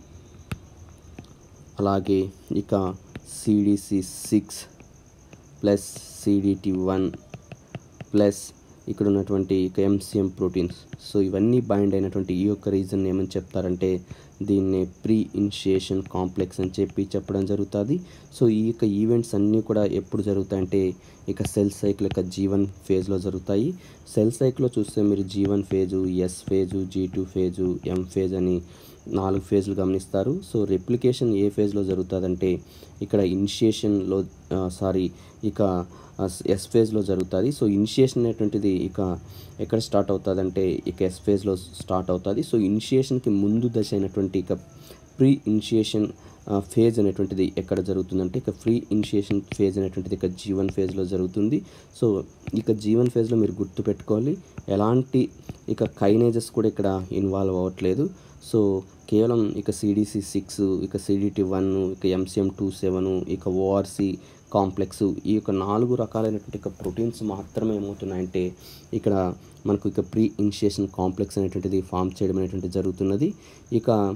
అలాగే ఇక CDC six plus CDT one plus ఇక్కడ ఉన్నటువంటి ఇక ఎంసీఎం ప్రోటీన్స్ సో ఇవన్నీ బైండ్ అయినటువంటి ఈ యొక్క రీజన్ ఏమని చెప్తారంటే దీన్ని ప్రీ ఇనిషియేషన్ కాంప్లెక్స్ అని చెప్పి చెప్పడం జరుగుతుంది సో ఈ యొక్క ఈవెంట్స్ అన్నీ కూడా ఎప్పుడు జరుగుతాయంటే ఇక సెల్ సైకిల్ యొక్క జీవన్ ఫేజ్లో జరుగుతాయి సెల్ సైకిల్లో చూస్తే మీరు G one phase S phase G two phase M phase అని నాలుగు ఫేజ్లు గమనిస్తారు సో రెప్లికేషన్ ఏ ఫేజ్లో జరుగుతుందంటే ఇక్కడ ఇనిషియేషన్లో సారీ ఇక ఎస్ ఫేజ్లో జరుగుతుంది సో ఇనిషియేషన్ అనేటువంటిది ఇక ఎక్కడ స్టార్ట్ అవుతుందంటే ఇక ఎస్ ఫేజ్లో స్టార్ట్ అవుతుంది సో ఇనిషియేషన్కి ముందు దశ అయినటువంటి ఇక ప్రీ ఇనిషియేషన్ ఫేజ్ అనేటువంటిది ఎక్కడ జరుగుతుందంటే ఇక ఫ్రీ ఇనిషియేషన్ ఫేజ్ అనేటువంటిది ఇక జీవన్ ఫేజ్లో జరుగుతుంది సో ఇక జీవన్ ఫేజ్లో మీరు గుర్తుపెట్టుకోవాలి ఎలాంటి ఇక కైనేజెస్ కూడా ఇక్కడ ఇన్వాల్వ్ అవ్వట్లేదు సో కేవలం ఇక సిడిసి సిక్స్ ఇక సిడిటి వన్ ఇక ఎంసీఎం టూ సెవెన్ ఇక ఓఆర్సి కాంప్లెక్స్ ఈ యొక్క నాలుగు రకాలైనటువంటి ఇక ప్రోటీన్స్ మాత్రమే ఏమవుతున్నాయంటే ఇక్కడ మనకు ఇక ప్రీ ఇనిషియేషన్ కాంప్లెక్స్ అనేటువంటిది ఫామ్ చేయడం అనేటువంటిది జరుగుతున్నది ఇక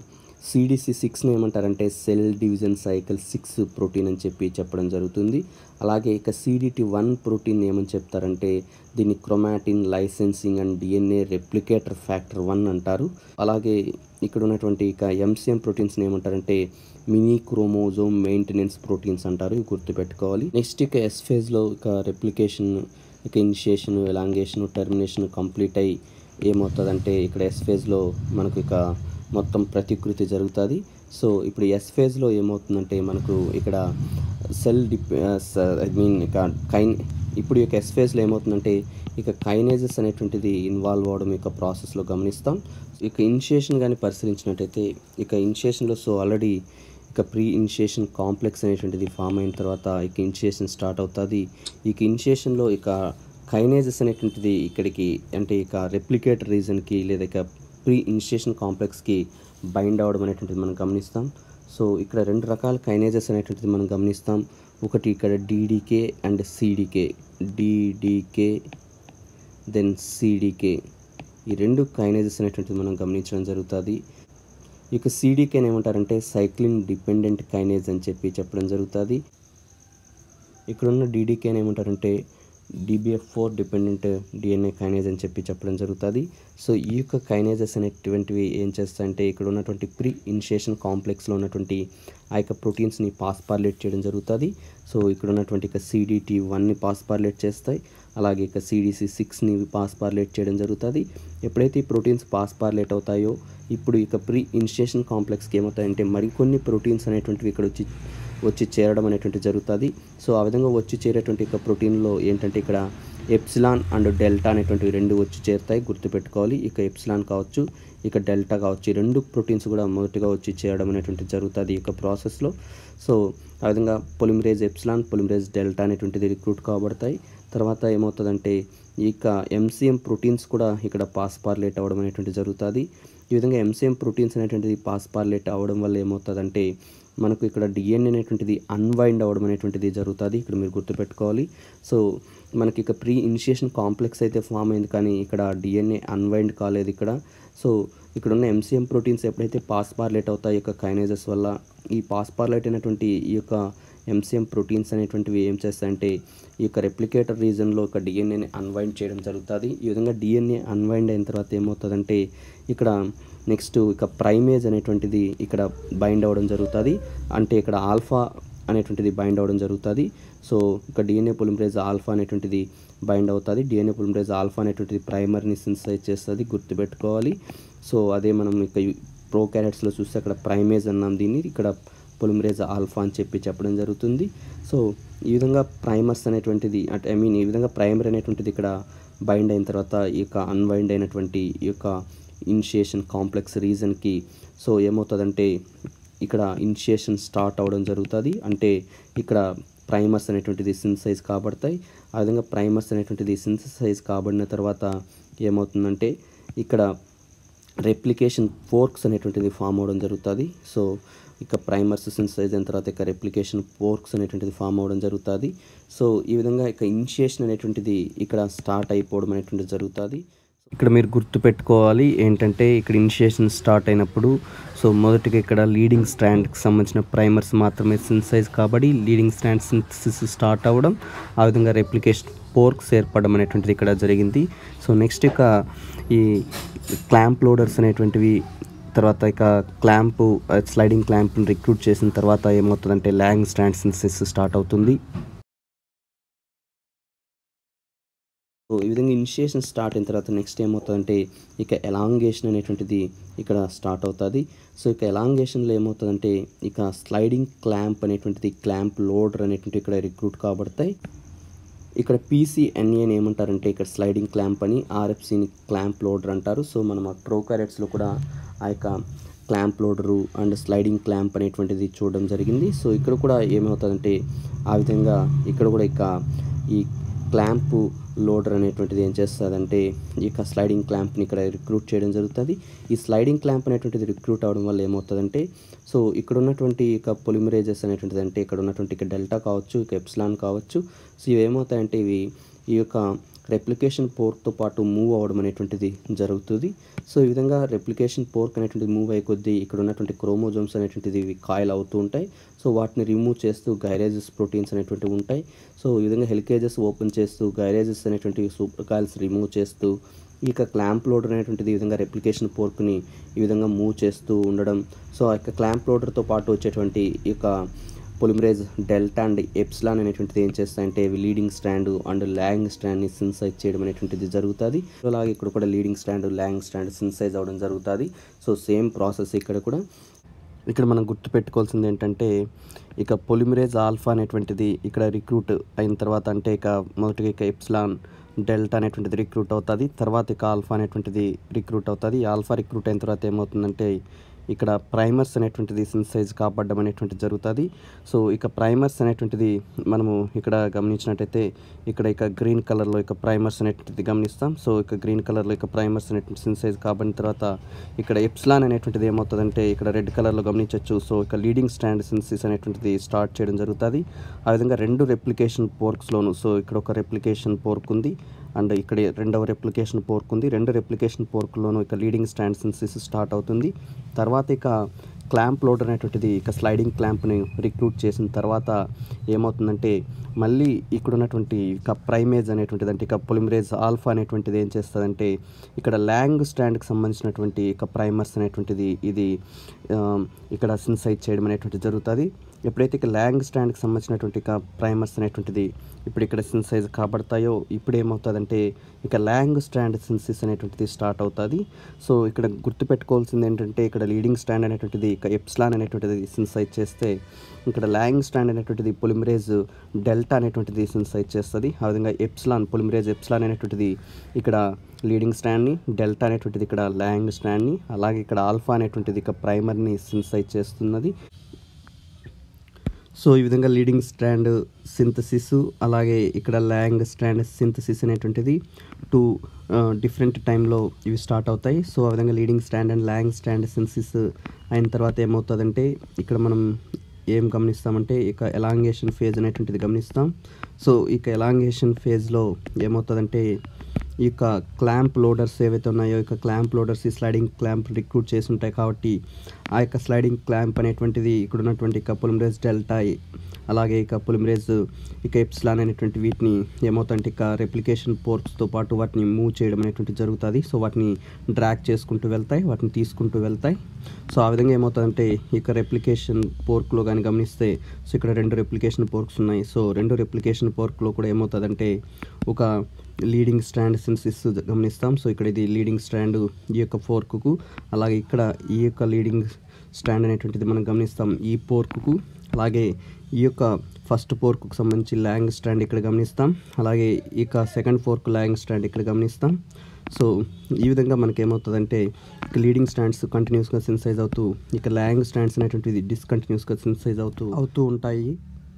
సిడిసి సిక్స్ని ఏమంటారంటే cell division cycle six protein అని చెప్పి చెప్పడం జరుగుతుంది అలాగే ఇక సిడిటి వన్ ప్రోటీన్ ఏమని చెప్తారంటే దీన్ని chromatin licensing and DNA replicator factor one అంటారు అలాగే ఇక్కడ ఉన్నటువంటి ఇక ఎంసిఎం ప్రోటీన్స్ని ఏమంటారంటే మినీ క్రోమోజోమ్ మెయింటెనెన్స్ ప్రోటీన్స్ అంటారు ఇవి గుర్తుపెట్టుకోవాలి నెక్స్ట్ ఇక ఎస్ ఫేజ్లో ఇక రెప్లికేషన్ ఇక ఇనిషియేషన్ ఎలాంగేషన్ టెర్మినేషన్ కంప్లీట్ అయ్యి ఏమవుతుందంటే ఇక్కడ ఎస్ ఫేజ్లో మనకు ఇక మొత్తం ప్రతికృతి జరుగుతుంది సో ఇప్పుడు ఎస్ ఫేజ్లో ఏమవుతుందంటే మనకు ఇక్కడ సెల్ డిప్ ఐ మీన్ ఇక కైన్ ఇప్పుడు ఇక ఎస్ ఫేజ్లో ఏమవుతుందంటే ఇక కైనేజెస్ అనేటువంటిది ఇన్వాల్వ్ అవడం ఇక ప్రాసెస్లో గమనిస్తాం ఇక ఇనిషియేషన్ కానీ పరిశీలించినట్టయితే ఇక ఇనిషియేషన్లో సో ఆల్రెడీ ఇక ప్రీ ఇనిషియేషన్ కాంప్లెక్స్ అనేటువంటిది ఫామ్ అయిన తర్వాత ఇక ఇనిషియేషన్ స్టార్ట్ అవుతుంది ఇక ఇనిషియేషన్లో ఇక కైనేజెస్ అనేటువంటిది ఇక్కడికి అంటే ఇక రెప్లికేటర్ రీజన్కి లేదా ఇక ప్రీ ఇనిషియేషన్ కాంప్లెక్స్కి బైండ్ అవ్వడం అనేటువంటిది మనం గమనిస్తాం సో ఇక్కడ రెండు రకాల కైనేజెస్ అనేటువంటిది మనం గమనిస్తాం ఒకటి ఇక్కడ DDK and CDK DDK then CDK ఈ రెండు కైనేజెస్ అనేటువంటిది మనం గమనించడం జరుగుతుంది ఇక సిడికేని ఏమంటారంటే సైక్లిన్ డిపెండెంట్ కైనేజ్ అని చెప్పి చెప్పడం జరుగుతుంది ఇక్కడ ఉన్న డీడీకేని ఏమంటారంటే DBF four dependent DNA kinase అని చెప్పి చెప్పడం జరుగుతుంది సో ఈ యొక్క కైనేజెస్ అనేటువంటివి ఏం చేస్తాయంటే ఇక్కడ ఉన్నటువంటి ప్రీ ఇనిషియేషన్ కాంప్లెక్స్లో ఉన్నటువంటి ఆ యొక్క ప్రోటీన్స్ని పాస్పార్లేట్ చేయడం జరుగుతుంది సో ఇక్కడ ఉన్నటువంటి ఇక సిడిటి వన్ని పాస్పార్లేట్ చేస్తాయి అలాగే ఇక సిడిసి సిక్స్ని పాస్పార్లేట్ చేయడం జరుగుతుంది ఎప్పుడైతే ఈ ప్రోటీన్స్ పాస్పార్లేట్ అవుతాయో ఇప్పుడు ఇక ప్రీ ఇనిషియేషన్ కాంప్లెక్స్కి ఏమవుతాయంటే మరికొన్ని ప్రోటీన్స్ అనేటువంటివి ఇక్కడ వచ్చి వచ్చి చేరడం అనేటువంటి జరుగుతుంది సో ఆ విధంగా వచ్చి చేరేటువంటి ఇక ప్రోటీన్లో ఏంటంటే ఇక్కడ ఎప్సిలాన్ అండ్ డెల్టా అనేటువంటివి రెండు వచ్చి చేరుతాయి గుర్తుపెట్టుకోవాలి ఇక ఎప్సిలాన్ కావచ్చు ఇక డెల్టా కావచ్చు ఈ రెండు ప్రోటీన్స్ కూడా మొదటిగా వచ్చి చేరడం అనేటువంటి జరుగుతుంది ఈ యొక్క ప్రాసెస్లో సో ఆ విధంగా పొలిమరేజ్ ఎప్సిలాన్ పొలిమరేజ్ డెల్టా అనేటువంటిది రిక్రూట్ కాబడతాయి తర్వాత ఏమవుతుందంటే ఇక ఎంసీఎం ప్రోటీన్స్ కూడా ఇక్కడ పాస్పార్లేట్ అవ్వడం అనేటువంటి జరుగుతుంది ఈ విధంగా ఎంసీఎం ప్రోటీన్స్ అనేటువంటిది పాస్పార్లేట్ అవ్వడం వల్ల ఏమవుతుందంటే మనకు ఇక్కడ డిఎన్ఏ అనేటువంటిది అన్వైండ్ అవ్వడం అనేటువంటిది జరుగుతుంది ఇక్కడ మీరు గుర్తుపెట్టుకోవాలి సో మనకి ఇక ప్రీ ఇనిషియేషన్ కాంప్లెక్స్ అయితే ఫామ్ అయింది కానీ ఇక్కడ డిఎన్ఏ అన్వైండ్ కాలేదు ఇక్కడ సో ఇక్కడ ఉన్న ఎంసీఎం ప్రోటీన్స్ ఎప్పుడైతే పాస్పార్లేట్ అవుతాయి యొక్క కైనేజెస్ వల్ల ఈ పాస్పార్లేట్ అయినటువంటి ఈ యొక్క ఎంసీఎం ప్రోటీన్స్ అనేటువంటివి ఏం చేస్తాయంటే ఈ యొక్క రెప్లికేటర్ రీజన్లో ఒక డిఎన్ఏని అన్వైండ్ చేయడం జరుగుతుంది ఈ విధంగా డిఎన్ఏ అన్వైండ్ అయిన తర్వాత ఏమవుతుందంటే ఇక్కడ నెక్స్ట్ ఇక ప్రైమేజ్ అనేటువంటిది ఇక్కడ బైండ్ అవ్వడం జరుగుతుంది అంటే ఇక్కడ ఆల్ఫా అనేటువంటిది బైండ్ అవ్వడం జరుగుతుంది సో ఇక డిఎన్ఏ పొలిమరేజ్ ఆల్ఫా అనేటువంటిది బైండ్ అవుతుంది డిఎన్ఏ పొలిమరేజ్ ఆల్ఫా అనేటువంటిది ప్రైమర్ని సిన్సైజ్ చేస్తుంది గుర్తుపెట్టుకోవాలి సో అదే మనం ఇక ప్రో క్యారెట్స్లో చూస్తే అక్కడ ప్రైమేజ్ అన్నాం దీన్ని ఇక్కడ పొలిమరేజ్ ఆల్ఫా అని చెప్పి చెప్పడం జరుగుతుంది సో ఈ విధంగా ప్రైమర్స్ అనేటువంటిది అంటే ఐ మీన్ ఈ విధంగా ప్రైమర్ అనేటువంటిది ఇక్కడ బైండ్ అయిన తర్వాత ఈ యొక్క అన్వైండ్ అయినటువంటి ఈ యొక్క ఇనిషియేషన్ కాంప్లెక్స్ రీజన్కి సో ఏమవుతుందంటే ఇక్కడ ఇనిషియేషన్ స్టార్ట్ అవ్వడం జరుగుతుంది అంటే ఇక్కడ ప్రైమర్స్ అనేటువంటిది సిన్సైజ్ కాబడతాయి ఆ విధంగా ప్రైమర్స్ అనేటువంటిది సిన్సైజ్ కాబడిన తర్వాత ఏమవుతుందంటే ఇక్కడ రెప్లికేషన్ ఫోర్క్స్ అనేటువంటిది ఫామ్ అవ్వడం జరుగుతుంది సో ఇక ప్రైమర్స్ సిన్సైజ్ అయిన తర్వాత ఇక రెప్లికేషన్ ఫోర్క్స్ అనేటువంటిది ఫామ్ అవ్వడం జరుగుతుంది సో ఈ విధంగా ఇక ఇనిషియేషన్ అనేటువంటిది ఇక్కడ స్టార్ట్ అయిపోవడం అనేటువంటిది జరుగుతుంది ఇక్కడ మీరు గుర్తుపెట్టుకోవాలి ఏంటంటే ఇక్కడ ఇనిషియేషన్ స్టార్ట్ అయినప్పుడు సో మొదటిగా ఇక్కడ లీడింగ్ స్ట్రాండ్కి సంబంధించిన ప్రైమర్స్ మాత్రమే సిన్సైజ్ కాబట్టి లీడింగ్ స్ట్రాండ్ సింథసిస్ స్టార్ట్ అవ్వడం ఆ విధంగా రెప్లికేషన్ పోర్క్స్ ఏర్పడడం అనేటువంటిది ఇక్కడ జరిగింది సో నెక్స్ట్ ఇక ఈ క్లాంప్ లోడర్స్ అనేటువంటివి తర్వాత ఇక క్లాంప్ స్లైడింగ్ క్లాంప్ని రిక్రూట్ చేసిన తర్వాత ఏమవుతుందంటే ల్యాంగ్ స్టాండ్ సింథసిస్ స్టార్ట్ అవుతుంది సో ఈ విధంగా ఇనిషియేషన్ స్టార్ట్ అయిన తర్వాత నెక్స్ట్ ఏమవుతుందంటే ఇక ఎలాంగేషన్ అనేటువంటిది ఇక్కడ స్టార్ట్ అవుతుంది సో ఇక ఎలాంగేషన్లో ఏమవుతుందంటే ఇక స్లైడింగ్ క్లాంప్ అనేటువంటిది క్లాంప్ లోడర్ అనేటువంటివి ఇక్కడ రిక్రూట్ కాబడతాయి ఇక్కడ పీసీఎన్ఏని ఏమంటారంటే ఇక్కడ స్లైడింగ్ క్లాంప్ అని ఆర్ఎఫ్సిని క్లాంప్ లోడర్ అంటారు సో మనం ఆ ట్రో క్యారెట్స్లో కూడా ఆ యొక్క clamp loader and sliding clamp అనేటువంటిది చూడడం జరిగింది సో ఇక్కడ కూడా ఏమవుతుందంటే ఆ విధంగా ఇక్కడ కూడా ఇక ఈ క్లాంప్ లోడర్ అనేటువంటిది ఏం చేస్తుందంటే ఈ యొక్క స్లైడింగ్ క్లాంప్ని ఇక్కడ రిక్రూట్ చేయడం జరుగుతుంది ఈ స్లైడింగ్ క్లాంప్ అనేటువంటిది రిక్రూట్ అవడం వల్ల ఏమవుతుందంటే సో ఇక్కడ ఉన్నటువంటి ఇక పొలిమరేజెస్ అనేటువంటిది అంటే ఇక్కడ ఉన్నటువంటి ఇక డెల్టా కావచ్చు ఇక ఎప్సిలాన్ కావచ్చు సో ఇవి ఏమవుతాయంటే ఇవి ఈ యొక్క రెప్లికేషన్ పోర్క్తో పాటు మూవ్ అవ్వడం అనేటువంటిది జరుగుతుంది సో ఈ విధంగా రెప్లికేషన్ పోర్క్ అనేటువంటిది మూవ్ అయ్యే కొద్దీ ఇక్కడ ఉన్నటువంటి క్రోమోజోమ్స్ అనేటువంటిది ఇవి కాయిల్ అవుతూ ఉంటాయి సో వాటిని రిమూవ్ చేస్తూ గైరేజెస్ ప్రోటీన్స్ అనేటువంటివి ఉంటాయి సో ఈ విధంగా హెలికేజెస్ ఓపెన్ చేస్తూ గైరేజెస్ అనేటువంటి సూపర్ కాయిల్స్ రిమూవ్ చేస్తూ ఇక క్లాంప్ లోడర్ అనేటువంటిది ఈ విధంగా రెప్లికేషన్ పోర్క్ని ఈ విధంగా మూవ్ చేస్తూ ఉండడం సో ఆ యొక్క క్లాంప్ లోడర్తో పాటు వచ్చేటువంటి ఈ యొక్క పొలిమరేజ్ డెల్టా అండ్ ఎప్సిలాన్ అనేటువంటిది ఏం చేస్తాయంటే ఇవి లీడింగ్ స్టాండ్ అండ్ ల్యాంగ్ స్టాండ్ని సిన్సైజ్ చేయడం అనేటువంటిది జరుగుతుంది అలాగే ఇక్కడ కూడా leading stand long stand synthesize అవ్వడం జరుగుతుంది సో సేమ్ ప్రాసెస్ ఇక్కడ కూడా ఇక్కడ మనం గుర్తుపెట్టుకోవాల్సింది ఏంటంటే ఇక పొలిమరేజ్ ఆల్ఫా అనేటువంటిది ఇక్కడ రిక్రూట్ అయిన తర్వాత అంటే ఇక మొదటిగా ఇక ఎప్సిలాన్ డెల్టా అనేటువంటిది రిక్రూట్ అవుతుంది తర్వాత ఇక ఆల్ఫా అనేటువంటిది రిక్రూట్ అవుతుంది ఆల్ఫా రిక్రూట్ అయిన తర్వాత ఏమవుతుందంటే ఇక్కడ ప్రైమర్స్ అనేటువంటిది సిన్సైజ్ కాపాడడం అనేటువంటిది జరుగుతుంది సో ఇక ప్రైమర్స్ అనేటువంటిది మనము ఇక్కడ గమనించినట్టయితే ఇక్కడ ఇక గ్రీన్ కలర్లో ఇక ప్రైమర్స్ అనేటువంటిది గమనిస్తాం సో ఇక గ్రీన్ కలర్లో ఇక ప్రైమర్స్ అనేటువంటి సిన్సైజ్ కాబడిన తర్వాత ఇక్కడ ఎప్సిలాన్ అనేటువంటిది ఏమవుతుందంటే ఇక్కడ రెడ్ కలర్లో గమనించవచ్చు సో ఇక లీడింగ్ స్టాండ్ సిన్సిస్ అనేటువంటిది స్టార్ట్ చేయడం జరుగుతుంది ఆ విధంగా రెండు రెప్లికేషన్ పోర్క్స్లోను సో ఇక్కడ ఒక రెప్లికేషన్ పోర్క్ ఉంది అండ్ ఇక్కడ రెండవ రెప్లికేషన్ పోర్క్ ఉంది రెండు రెప్లికేషన్ పోర్క్లోనూ ఇక లీడింగ్ స్టాండ్ సిన్సిస్ స్టార్ట్ అవుతుంది తర్వాత ఇక క్లాంప్ లోడ్ అనేటువంటిది ఇక స్లైడింగ్ క్లాంప్ని రిక్రూట్ చేసిన తర్వాత ఏమవుతుందంటే మళ్ళీ ఇక్కడ ఉన్నటువంటి ఇక ప్రైమేజ్ అనేటువంటిది అంటే ఇక పొలిమరేజ్ ఆల్ఫా అనేటువంటిది ఏం చేస్తుందంటే ఇక్కడ ల్యాంగ్ స్టాండ్కి సంబంధించినటువంటి ఇక ప్రైమర్స్ అనేటువంటిది ఇది ఆ, ఇక్కడ సిన్సైజ్ చేయడం అనేటువంటిది జరుగుతుంది ఎప్పుడైతే ఇక ల్యాంగ్ స్టాండ్కి సంబంధించినటువంటి ఇక ప్రైమర్స్ అనేటువంటిది ఇప్పుడు ఇక్కడ సిన్సైజ్ కాబడతాయో ఇప్పుడు ఏమవుతుందంటే ఇక ల్యాంగ్ స్టాండ్ సిన్సిస్ అనేటువంటిది స్టార్ట్ అవుతుంది సో ఇక్కడ గుర్తుపెట్టుకోవాల్సింది ఏంటంటే ఇక్కడ లీడింగ్ స్టాండ్ అనేటువంటిది ఇక ఎప్స్లాన్ అనేటువంటిది సిన్సైజ్ చేస్తే ఇక్కడ ల్యాంగ్ స్టాండ్ అనేటువంటిది పొలిమరేజ్ డెల్టా అనేటువంటిది సిన్సైజ్ చేస్తుంది ఆ విధంగా ఎప్స్లాన్ పొలిమరేజ్ ఎప్స్లాన్ అనేటువంటిది ఇక్కడ లీడింగ్ స్టాండ్ని డెల్టా అనేటువంటిది ఇక్కడ ల్యాంగ్ స్టాండ్ని అలాగే ఇక్కడ ఆల్ఫా అనేటువంటిది ఇక ప్రైమర్ని సిన్సైజ్ చేస్తున్నది సో ఈ విధంగా లీడింగ్ స్టాండ్ సింథసిస్ అలాగే ఇక్కడ ల్యాంగ్ స్టాండ్ సింథసిస్ అనేటువంటిది టూ డిఫరెంట్ టైంలో ఇవి స్టార్ట్ అవుతాయి సో ఆ విధంగా leading strand and lagging strand synthesis అయిన తర్వాత ఏమవుతుందంటే ఇక్కడ మనం ఏం గమనిస్తామంటే ఇక ఎలాంగేషన్ ఫేజ్ అనేటువంటిది గమనిస్తాం సో ఇక ఎలాంగేషన్ ఫేజ్లో ఏమవుతుందంటే ఈ యొక్క క్లాంప్ లోడర్స్ ఏవైతే ఉన్నాయో ఇక క్లాంప్ లోడర్స్ ఈ స్లైడింగ్ క్లాంప్ రిక్రూట్ చేసి ఉంటాయి కాబట్టి ఆ యొక్క స్లైడింగ్ క్లాంప్ అనేటువంటిది ఇక్కడ ఉన్నటువంటి ఇక పొలిమరేజ్ డెల్టా అలాగే ఇక పొలిమరేజ్ ఇక ఎప్సిలాన్ అనేటువంటి వీటిని ఏమవుతుందంటే ఇక రెప్లికేషన్ పోర్ట్స్తో పాటు వాటిని మూవ్ చేయడం అనేటువంటి జరుగుతుంది సో వాటిని డ్రాగ్ చేసుకుంటూ వెళ్తాయి వాటిని తీసుకుంటూ వెళ్తాయి సో ఆ విధంగా ఏమవుతుందంటే ఇక రెప్లికేషన్ పోర్క్లో కానీ గమనిస్తే సో ఇక్కడ రెండు రెప్లికేషన్ పోర్క్స్ ఉన్నాయి సో రెండు రెప్లికేషన్ పోర్క్లో కూడా ఏమవుతుందంటే ఒక లీడింగ్ స్టాండ్ సిన్సిస్ గమనిస్తాం సో ఇక్కడ ఇది లీడింగ్ స్టాండ్ ఈ యొక్క ఫోర్క్కు అలాగే ఇక్కడ ఈ యొక్క లీడింగ్ స్టాండ్ అనేటువంటిది మనం గమనిస్తాం ఈ పోర్క్కు అలాగే ఈ యొక్క ఫస్ట్ పోర్క్కు సంబంధించి ల్యాంగ్ స్టాండ్ ఇక్కడ గమనిస్తాం అలాగే ఇక సెకండ్ ఫోర్క్ ల్యాంగ్ స్టాండ్ ఇక్కడ గమనిస్తాం సో ఈ విధంగా మనకి ఏమవుతుందంటే ఇక లీడింగ్ స్టాండ్స్ కంటిన్యూస్గా సిన్సైజ్ అవుతూ ఇక ల్యాంగ్ స్టాండ్స్ అనేటువంటిది డిస్కంటిన్యూస్గా సిన్సైజ్ అవుతూ అవుతూ ఉంటాయి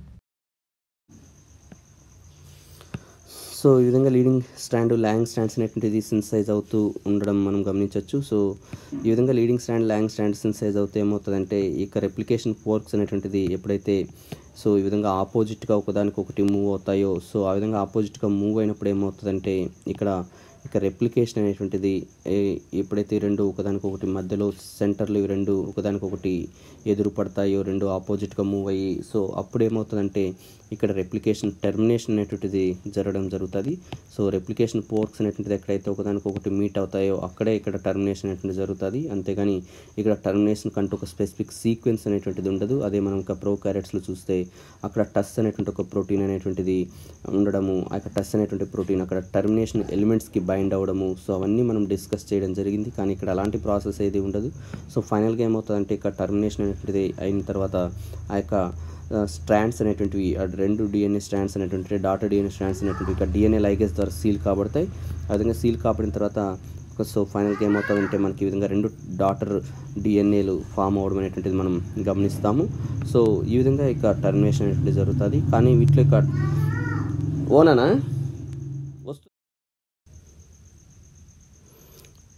సో ఈ విధంగా లీడింగ్ స్టాండ్ ల్యాంగ్ స్టాండ్స్ అనేటువంటిది సిన్సైజ్ అవుతూ ఉండడం మనం గమనించవచ్చు సో ఈ విధంగా leading stand long stand synthesize అవుతే ఏమవుతుందంటే ఇక రెప్లికేషన్ ఫోర్క్స్ అనేటువంటిది ఎప్పుడైతే సో ఈ విధంగా ఆపోజిట్గా ఒకదానికి ఒకటి మూవ్ అవుతాయో సో ఆ విధంగా ఆపోజిట్గా మూవ్ అయినప్పుడు ఏమవుతుందంటే ఇక్కడ ఇక రెప్లికేషన్ అనేటువంటిది ఏ- ఎప్పుడైతే ఈ రెండు ఒకదానికొకటి మధ్యలో సెంటర్లు ఇవి రెండు ఒకదానికొకటి ఎదురు పడతాయో రెండు ఆపోజిట్గా మూవ్ అయ్యి సో అప్పుడు ఏమవుతుందంటే ఇక్కడ రెప్లికేషన్ టెర్మినేషన్ అనేటువంటిది జరగడం జరుగుతుంది సో రెప్లికేషన్ పోర్క్స్ అనేటువంటిది ఎక్కడైతే ఒకదానికొకటి మీట్ అవుతాయో అక్కడే ఇక్కడ టర్మినేషన్ అనేటువంటిది జరుగుతుంది అంతేగాని ఇక్కడ టర్మినేషన్ కంటూ ఒక స్పెసిఫిక్ సీక్వెన్స్ అనేటువంటిది ఉండదు అదే మనం ఇంకా ప్రో క్యారెట్స్లో చూస్తే అక్కడ టస్ అనేటువంటి ఒక ప్రోటీన్ అనేటువంటిది ఉండడము ఆ యొక్క టస్ అనేటువంటి ప్రోటీన్ అక్కడ టర్మినేషన్ ఎలిమెంట్స్కి బైండ్ అవ్వడము సో అవన్నీ మనం డిస్కస్ చేయడం జరిగింది కానీ ఇక్కడ అలాంటి ప్రాసెస్ ఏది ఉండదు సో ఫైనల్గా ఏమవుతుందంటే ఇక్కడ టర్మినేషన్ అనేటువంటిది అయిన తర్వాత ఆ యొక్క స్ట్రాండ్స్ అనేటువంటివి ఆ రెండు డిఎన్ఏ స్ట్రాండ్స్ అనేటువంటి డాటా డిఎన్ఏ స్ట్రాండ్స్ అనేటువంటివి ఇక్కడ డిఎన్ఏ లైగేస్ ద్వారా సీల్ కాబడతాయి ఆ విధంగా సీల్ కాబడిన తర్వాత సో ఫైనల్గా ఏమవుతుందంటే మనకి ఈ విధంగా రెండు డాటర్ డిఎన్ఏలు ఫామ్ అవ్వడం అనేటువంటిది మనం గమనిస్తాము సో ఈ విధంగా ఇక టర్మినేషన్ అనేటువంటిది జరుగుతుంది కానీ వీటిలో ఇక ఓనానా వస్తు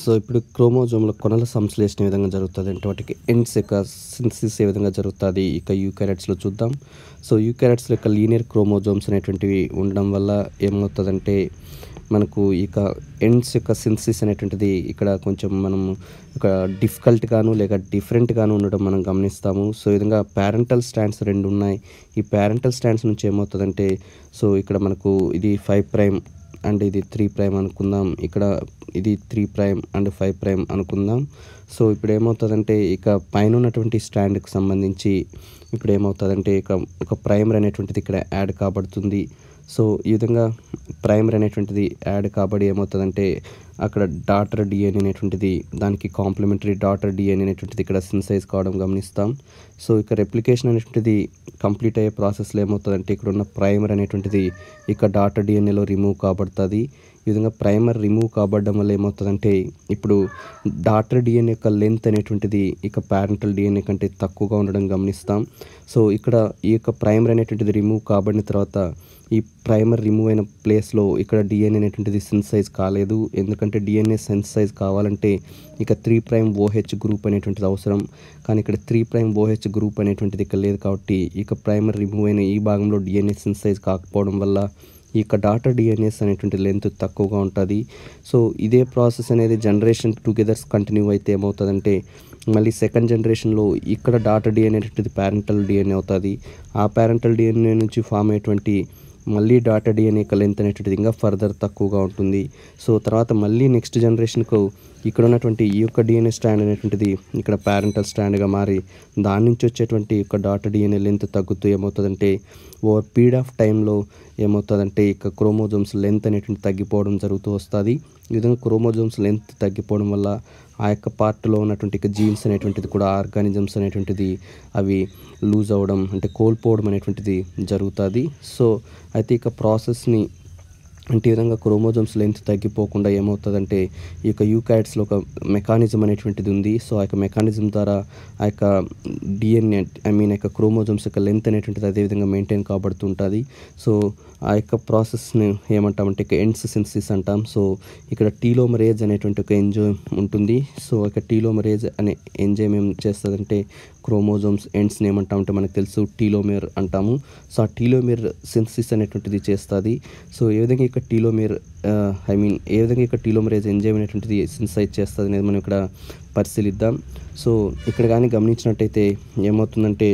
సో ఇప్పుడు క్రోమోజోమ్ల కొనల సంశ్లేషణ ఏ విధంగా జరుగుతుంది అంటే వాటికి ఎండ్స్ యొక్క సింథసిస్ ఏ విధంగా జరుగుతుంది ఇక యూకారెట్స్లో చూద్దాం సో యూకారెట్స్ యొక్క లీనియర్ క్రోమోజోమ్స్ అనేటువంటివి ఉండడం వల్ల ఏమవుతుందంటే మనకు ఇక ఎండ్స్ యొక్క సింథసిస్ అనేటువంటిది ఇక్కడ కొంచెం మనం ఒక డిఫికల్ట్గాను లేక డిఫరెంట్గాను ఉండడం మనం గమనిస్తాము సో ఈ విధంగా ప్యారెంటల్ స్టాండ్స్ రెండు ఉన్నాయి ఈ ప్యారెంటల్ స్టాండ్స్ నుంచి ఏమవుతుందంటే సో ఇక్కడ మనకు ఇది ఫైవ్ ప్రైమ్ అండ్ ఇది త్రీ ప్రైమ్ అనుకుందాం ఇక్కడ ఇది three prime and five prime అనుకుందాం సో ఇప్పుడు ఏమవుతుందంటే ఇక పైన ఉన్నటువంటి స్టాండ్కి సంబంధించి ఇప్పుడు ఏమవుతుందంటే ఇక ఒక ప్రైమర్ అనేటువంటిది ఇక్కడ యాడ్ కాబడుతుంది సో ఈ విధంగా ప్రైమర్ అనేటువంటిది యాడ్ కాబడి ఏమవుతుందంటే అక్కడ డాటర్ డిఎన్ఏ అనేటువంటిది దానికి కాంప్లిమెంటరీ డాటర్ డిఎన్ఏ అనేటువంటిది ఇక్కడ సిన్సైజ్ కావడం గమనిస్తాం సో ఇక రెప్లికేషన్ అనేటువంటిది కంప్లీట్ అయ్యే ప్రాసెస్లో ఏమవుతుందంటే ఇక్కడ ఉన్న ప్రైమర్ అనేటువంటిది ఇక డాటర్ డిఎన్ఏలో రిమూవ్ కాబడుతుంది ఈ విధంగా ప్రైమర్ రిమూవ్ కాబడడం వల్ల ఏమవుతుందంటే ఇప్పుడు డాటర్ డిఎన్ఏ యొక్క లెంత్ అనేటువంటిది ఇక ప్యారెంటల్ డిఎన్ఏ కంటే తక్కువగా ఉండడం గమనిస్తాం సో ఇక్కడ ఈ యొక్క ప్రైమర్ అనేటువంటిది రిమూవ్ కాబడిన తర్వాత ఈ ప్రైమర్ రిమూవ్ అయిన ప్లేస్లో ఇక్కడ డిఎన్ఏ అనేటువంటిది సెన్సైజ్ కాలేదు ఎందుకంటే డిఎన్ఏ సెన్సైజ్ కావాలంటే ఇక త్రీ ప్రైమ్ ఓహెచ్ గ్రూప్ అనేటువంటిది అవసరం కానీ ఇక్కడ త్రీ ప్రైమ్ ఓహెచ్ గ్రూప్ అనేటువంటిది ఇక్కడ లేదు కాబట్టి ఇక ప్రైమర్ రిమూవ్ అయిన ఈ భాగంలో డిఎన్ఏ సెన్సైజ్ కాకపోవడం వల్ల ఈ యొక్క డాటర్ డిఎన్ఏస్ అనేటువంటి లెంత్ తక్కువగా ఉంటుంది సో ఇదే ప్రాసెస్ అనేది జనరేషన్ టుగెదర్స్ కంటిన్యూ అయితే ఏమవుతుందంటే మళ్ళీ సెకండ్ జనరేషన్లో ఇక్కడ డాటర్ డిఎన్ఏ అనేటువంటిది ప్యారెంటల్ డిఎన్ఏ అవుతుంది ఆ ప్యారెంటల్ డిఎన్ఏ నుంచి ఫామ్ అయ్యేటువంటి మళ్ళీ డాటా డిఎన్ఏ యొక్క లెంత్ అనేటువంటిది ఇంకా ఫర్దర్ తక్కువగా ఉంటుంది సో తర్వాత మళ్ళీ నెక్స్ట్ జనరేషన్కు ఇక్కడ ఉన్నటువంటి ఈ యొక్క డిఎన్ఏ స్టాండ్ అనేటువంటిది ఇక్కడ ప్యారెంటల్ స్టాండ్గా మారి దాని నుంచి వచ్చేటువంటి యొక్క డాటా డిఎన్ఏ లెంత్ తగ్గుతూ ఏమవుతుందంటే ఓవర్ పీరియడ్ ఆఫ్ టైంలో ఏమవుతుందంటే ఇక క్రోమోజోమ్స్ లెంత్ అనేటువంటి తగ్గిపోవడం జరుగుతూ వస్తుంది ఈ విధంగా క్రోమోజోమ్స్ లెంత్ తగ్గిపోవడం వల్ల ఆ యొక్క పార్ట్లో ఉన్నటువంటి ఇక జీన్స్ అనేటువంటిది కూడా ఆర్గానిజమ్స్ అనేటువంటిది అవి లూజ్ అవ్వడం అంటే కోల్పోవడం అనేటువంటిది జరుగుతుంది సో అయితే ఇక ప్రాసెస్ని అంటే ఈ విధంగా క్రోమోజోమ్స్ లెంత్ తగ్గిపోకుండా ఏమవుతుందంటే ఈ యొక్క యూకాయిడ్స్లో ఒక మెకానిజం అనేటువంటిది ఉంది సో ఆ యొక్క మెకానిజం ద్వారా ఆ యొక్క డిఎన్ఏ ఐ మీన్ యొక్క క్రోమోజోమ్స్ యొక్క లెంత్ అనేటువంటిది అదేవిధంగా మెయింటైన్ కాబడుతుంటుంది సో ఆ యొక్క ప్రాసెస్ని ఏమంటామంటే ఇక ఎండ్స్ సిన్సిస్ అంటాం సో ఇక్కడ టీలోమరేజ్ అనేటువంటి ఒక ఎంజైమ్ ఉంటుంది సో ఇక టీలోమరేజ్ అనే ఎంజైమ్ ఏం చేస్తుందంటే క్రోమోజోమ్స్ ఎండ్స్ని ఏమంటామంటే మనకు తెలుసు టీలోమేర్ అంటాము సో ఆ టీలోమేర్ సిన్సిస్ అనేటువంటిది చేస్తుంది సో ఏ విధంగా ఇక్కడ టీలోమేర్ ఐ మీన్ ఏ విధంగా ఇక్కడ టీలోమరేజ్ ఎంజైమ్ అనేటువంటిది సిన్సైజ్ చేస్తుంది అనేది మనం ఇక్కడ పరిశీలిద్దాం సో ఇక్కడ కానీ గమనించినట్టయితే ఏమవుతుందంటే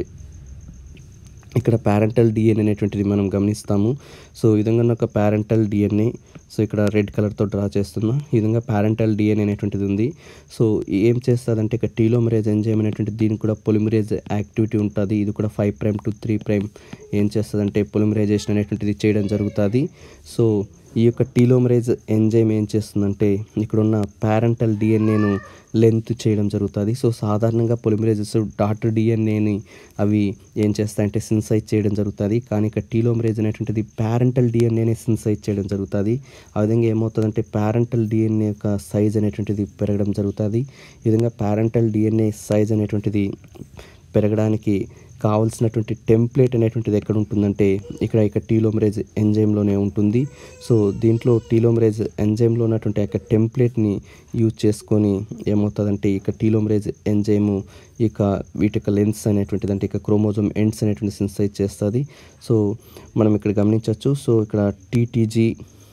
ఇక్కడ ప్యారెంటల్ డిఎన్ఏ అనేటువంటిది మనం గమనిస్తాము సో ఈ విధంగా ఒక ప్యారెంటల్ డిఎన్ఏ సో ఇక్కడ రెడ్ కలర్తో డ్రా చేస్తున్నా ఈ విధంగా ప్యారెంటల్ డిఎన్ఏ అనేటువంటిది ఉంది సో ఏం చేస్తుందంటే ఇక్కడ టీలోమరేజ్ ఎంజైమ్ అనేటువంటి దీనికి కూడా పొలిమరేజ్ యాక్టివిటీ ఉంటుంది ఇది కూడా five prime to three prime ఏం చేస్తుందంటే పొలిమరైజేషన్ అనేటువంటిది చేయడం జరుగుతుంది సో ఈ యొక్క టీలోమరేజ్ ఎంజైమ్ ఏం చేస్తుందంటే ఇక్కడున్న ప్యారెంటల్ డిఎన్ఏను లెంత్ చేయడం జరుగుతుంది సో సాధారణంగా పొలిమరేజెస్ డాటర్ డిఎన్ఏని అవి ఏం చేస్తాయంటే సిన్సైజ్ చేయడం జరుగుతుంది కానీ ఇక్కడ టీలోమరేజ్ అనేటువంటిది ప్యారెంటల్ డిఎన్ఏని సిన్సైజ్ చేయడం జరుగుతుంది ఆ విధంగా ఏమవుతుందంటే ప్యారెంటల్ డిఎన్ఏ యొక్క సైజ్ అనేటువంటిది పెరగడం జరుగుతుంది ఈ విధంగా ప్యారెంటల్ డిఎన్ఏ సైజ్ అనేటువంటిది పెరగడానికి కావాల్సినటువంటి టెంప్లెట్ అనేటువంటిది ఎక్కడ ఉంటుందంటే ఇక్కడ ఇక టీలోమరేజ్ ఎంజైమ్లోనే ఉంటుంది సో దీంట్లో టీలోమరేజ్ ఎంజైమ్లో ఉన్నటువంటి యొక్క టెంప్లెట్ని యూజ్ చేసుకొని ఏమవుతుందంటే ఇక టీలోమరేజ్ ఎంజైము ఇక వీటి యొక్క లెన్స్ అనేటువంటిది అంటే ఇక క్రోమోజోమ్ ఎండ్స్ అనేటువంటి సిన్సైజ్ చేస్తుంది సో మనం ఇక్కడ గమనించవచ్చు సో ఇక్కడ టీటీజీ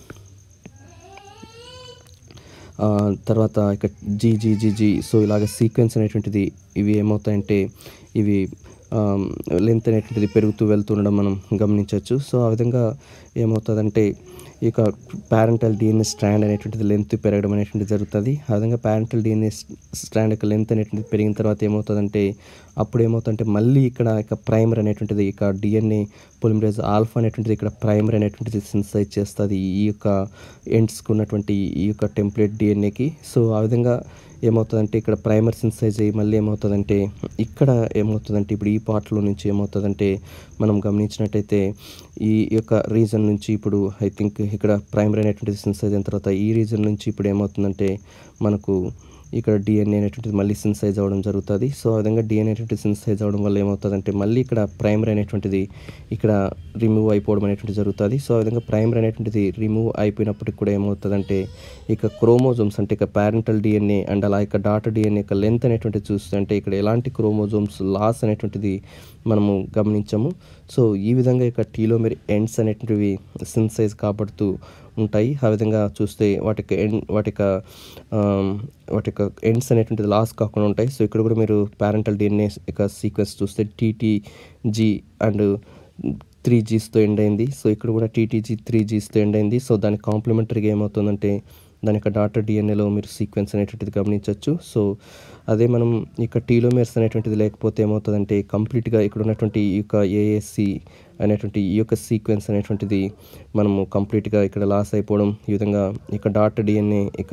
ఆ, తర్వాత ఇక జీజీజీజీ సో ఇలాగ సీక్వెన్స్ అనేటువంటిది ఇవి ఏమవుతాయంటే ఇవి లెంత్ అనేటువంటిది పెరుగుతూ వెళ్తుండడం మనం గమనించవచ్చు సో ఆ విధంగా ఏమవుతుందంటే ఇక ప్యారెంటల్ డిఎన్ఏ స్ట్రాండ్ అనేటువంటిది లెంత్ పెరగడం అనేటువంటిది జరుగుతుంది ఆ విధంగా ప్యారెంటల్ డిఎన్ఏ స్ట్రాండ్ యొక్క లెంత్ అనేటువంటిది పెరిగిన తర్వాత ఏమవుతుందంటే అప్పుడు ఏమవుతుందంటే మళ్ళీ ఇక్కడ ఇక ప్రైమర్ అనేటువంటిది ఇక డిఎన్ఏ పొలిమరేజ్ ఆల్ఫా అనేటువంటిది ఇక్కడ ప్రైమర్ అనేటువంటిది సిన్సైజ్ చేస్తుంది ఈ యొక్క ఎండ్స్కి ఉన్నటువంటి ఈ యొక్క టెంప్లెట్ డిఎన్ఏకి సో ఆ విధంగా ఏమవుతుందంటే ఇక్కడ ప్రైమర్ సిన్సైజ్ అయ్యి మళ్ళీ ఏమవుతుందంటే ఇక్కడ ఏమవుతుందంటే ఇప్పుడు ఈ పార్ట్లో నుంచి ఏమవుతుందంటే మనం గమనించినట్టయితే ఈ యొక్క రీజన్ నుంచి ఇప్పుడు ఐ థింక్ ఇక్కడ ప్రైమరీ అనేటువంటిది సిన్సైజ్ అయిన తర్వాత ఈ రీజన్ నుంచి ఇప్పుడు ఏమవుతుందంటే మనకు ఇక్కడ డిఎన్ఏ అనేటువంటిది మళ్ళీ సిన్సైజ్ అవ్వడం జరుగుతుంది సో ఆ విధంగా డిఎన్ఏ అనేటువంటిది సిన్సైజ్ అవ్వడం వల్ల ఏమవుతుందంటే మళ్ళీ ఇక్కడ ప్రైమర్ అనేటువంటిది ఇక్కడ రిమూవ్ అయిపోవడం అనేటువంటిది జరుగుతుంది సో ఆ విధంగా ప్రైమర్ అనేటువంటిది రిమూవ్ అయిపోయినప్పటికి కూడా ఏమవుతుందంటే ఇక క్రోమోజోమ్స్ అంటే ఇక ప్యారెంటల్ డిఎన్ఏ అండ్ అలా ఇక డాటర్ డిఎన్ఏ యొక్క లెంత్ అనేటువంటిది చూస్తే అంటే ఇక్కడ ఎలాంటి క్రోమోజోమ్స్ లాస్ అనేటువంటిది మనము గమనించము సో ఈ విధంగా ఇక టీలోమెర్ ఎండ్స్ అనేటువంటివి సిన్సైజ్ కాబడుతూ ఉంటాయి ఆ విధంగా చూస్తే వాటి యొక్క ఎండ్ వాటి యొక్క ఆమ్, వాటి యొక్క ఎండ్స్ అనేటువంటిది లాస్ కాకుండా ఉంటాయి సో ఇక్కడ కూడా మీరు ప్యారెంటల్ డిఎన్ఏ యొక్క సీక్వెన్స్ చూస్తే టీటీజీ అండ్ త్రీ జీస్తో ఎండ్ అయింది సో ఇక్కడ కూడా టీటీజీ త్రీ జీస్తో ఎండ్ అయింది సో దానికి కాంప్లిమెంటరీగా ఏమవుతుందంటే దాని యొక్క డాటర్ డిఎన్ఏలో మీరు సీక్వెన్స్ అనేటువంటిది గమనించవచ్చు సో అదే మనం ఇక టీలోమేర్స్ అనేటువంటిది లేకపోతే ఏమవుతుందంటే కంప్లీట్గా ఇక్కడ ఉన్నటువంటి ఈ యొక్క ఏఎస్సి అనేటువంటి ఈ యొక్క సీక్వెన్స్ అనేటువంటిది మనము కంప్లీట్గా ఇక్కడ లాస్ అయిపోవడం ఈ విధంగా ఇక డాట్ డిఎన్ఏ ఇక